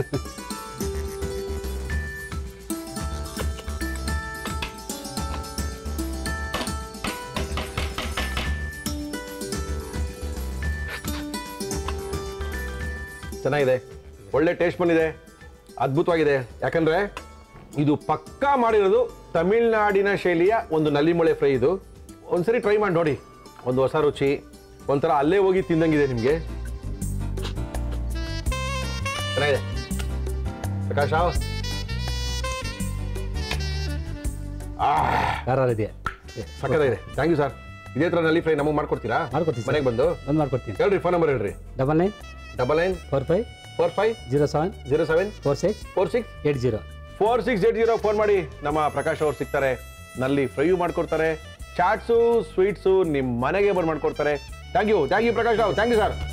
S1: ಚೆನ್ನಾಗಿದೆ ಒಳ್ಳೆ ಟೇಸ್ಟ್ ಬಂದಿದೆ ಅದ್ಭುತವಾಗಿದೆ ಯಾಕಂದ್ರೆ ಇದು ಪಕ್ಕಾ ಮಾಡಿರೋದು ತಮಿಳ್ನಾಡಿನ ಶೈಲಿಯ ಒಂದು ನಲ್ಲಿಮೊಳೆ ಫ್ರೈ ಇದು ಒಂದ್ಸರಿ ಟ್ರೈ ಮಾಡಿ ನೋಡಿ ಒಂದು ಹೊಸ ರುಚಿ ಒಂಥರ ಅಲ್ಲೇ ಹೋಗಿ ತಿಂದಂಗಿದೆ ನಿಮಗೆ ಚೆನ್ನಾಗಿದೆ ಪ್ರಕಾಶ್ ರಾವ್
S5: ಖಾರ ಇದೆ
S1: ಸಕ್ಕತ್ತಾಗಿದೆ ಥ್ಯಾಂಕ್ ಯು ಸರ್ ಇದೇ ಥರ ನಲ್ಲಿ ಫ್ರೈ ನಮಗೆ ಮಾಡ್ಕೊಡ್ತೀರಾ
S5: ಮಾಡ್ಕೊಡ್ತೀನಿ
S1: ಮನೆಗೆ ಬಂದು
S5: ಬಂದು ಮಾಡ್ಕೊಡ್ತೀನಿ
S1: ಹೇಳ್ರಿ ಫೋನ್ ನಂಬರ್ ಹೇಳ್ರಿ
S5: double nine
S1: double nine
S5: four five
S1: four five
S5: zero seven
S1: zero seven
S5: four six
S1: four six
S5: eight zero
S1: four six eight zero phone ಮಾಡಿ ನಮ್ಮ ಪ್ರಕಾಶ್ ಅವ್ರು ಸಿಗ್ತಾರೆ ನಲ್ಲಿ ಫ್ರೈಯು ಮಾಡ್ಕೊಡ್ತಾರೆ ಚಾಟ್ಸು ಸ್ವೀಟ್ಸು ನಿಮ್ಮ ಮನೆಗೆ ಬಂದು ಮಾಡ್ಕೊಡ್ತಾರೆ thank you thank you Prakash Rao thank you sir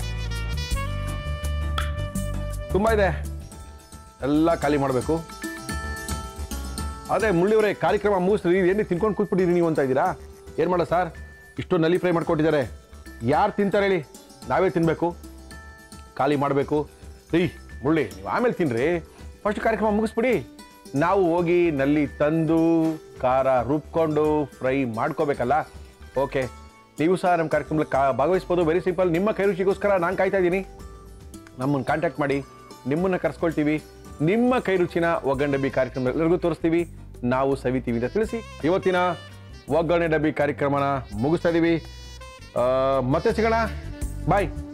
S1: ತುಂಬ ಇದೆ ಎಲ್ಲ ಖಾಲಿ ಮಾಡಬೇಕು ಅದೇ ಮುಳ್ಳಿಯವರೇ ಕಾರ್ಯಕ್ರಮ ಮುಗಿಸ್ರಿ ಏನು ತಿನ್ಕೊಂಡು ಕೂತ್ಬಿಟ್ಟಿರಿ ನೀವು ಅಂತ ಇದ್ದೀರಾ ಏನು ಮಾಡೋದು ಸರ್ ಇಷ್ಟು ನಲ್ಲಿ ಫ್ರೈ ಮಾಡ್ಕೊಟ್ಟಿದ್ದಾರೆ ಯಾರು ತಿಂತಾರೆ ಹೇಳಿ ನಾವೇ ತಿನ್ನಬೇಕು ಖಾಲಿ ಮಾಡಬೇಕು ರೀ ಮುಳ್ಳಿ ನೀವು ಆಮೇಲೆ ತಿನ್ರಿ ಫಸ್ಟ್ ಕಾರ್ಯಕ್ರಮ ಮುಗಿಸ್ಬಿಡಿ ನಾವು ಹೋಗಿ ನಲ್ಲಿ ತಂದು ಖಾರ ರುಬ್ಕೊಂಡು ಫ್ರೈ ಮಾಡ್ಕೋಬೇಕಲ್ಲ ಓಕೆ ನೀವು ಸಹ ನಮ್ಮ ಕಾರ್ಯಕ್ರಮದಲ್ಲಿ ಕಾ ಭಾಗವಹಿಸ್ಬೋದು ವೆರಿ ಸಿಂಪಲ್ ನಿಮ್ಮ ಕೈ ರುಚಿಗೋಸ್ಕರ ನಾನು ಕಾಯ್ತಾ ಇದ್ದೀನಿ ನಮ್ಮನ್ನು ಕಾಂಟ್ಯಾಕ್ಟ್ ಮಾಡಿ ನಿಮ್ಮನ್ನು ಕರ್ಸ್ಕೊಳ್ತೀವಿ ನಿಮ್ಮ ಕೈ ರುಚಿನ ಒಗ್ಗರಣೆ ಡಬ್ಬಿ ಕಾರ್ಯಕ್ರಮ ಎಲ್ಲರಿಗೂ ತೋರಿಸ್ತೀವಿ ನಾವು ಸವಿತೀವಿ ಅಂತ ತಿಳಿಸಿ ಇವತ್ತಿನ ಒಗ್ಗರಣೆ ಡಬ್ಬಿ ಕಾರ್ಯಕ್ರಮನ ಮುಗಿಸ್ತಾ ಇದ್ದೀವಿ ಆ, ಮತ್ತೆ ಸಿಗೋಣ ಬಾಯ್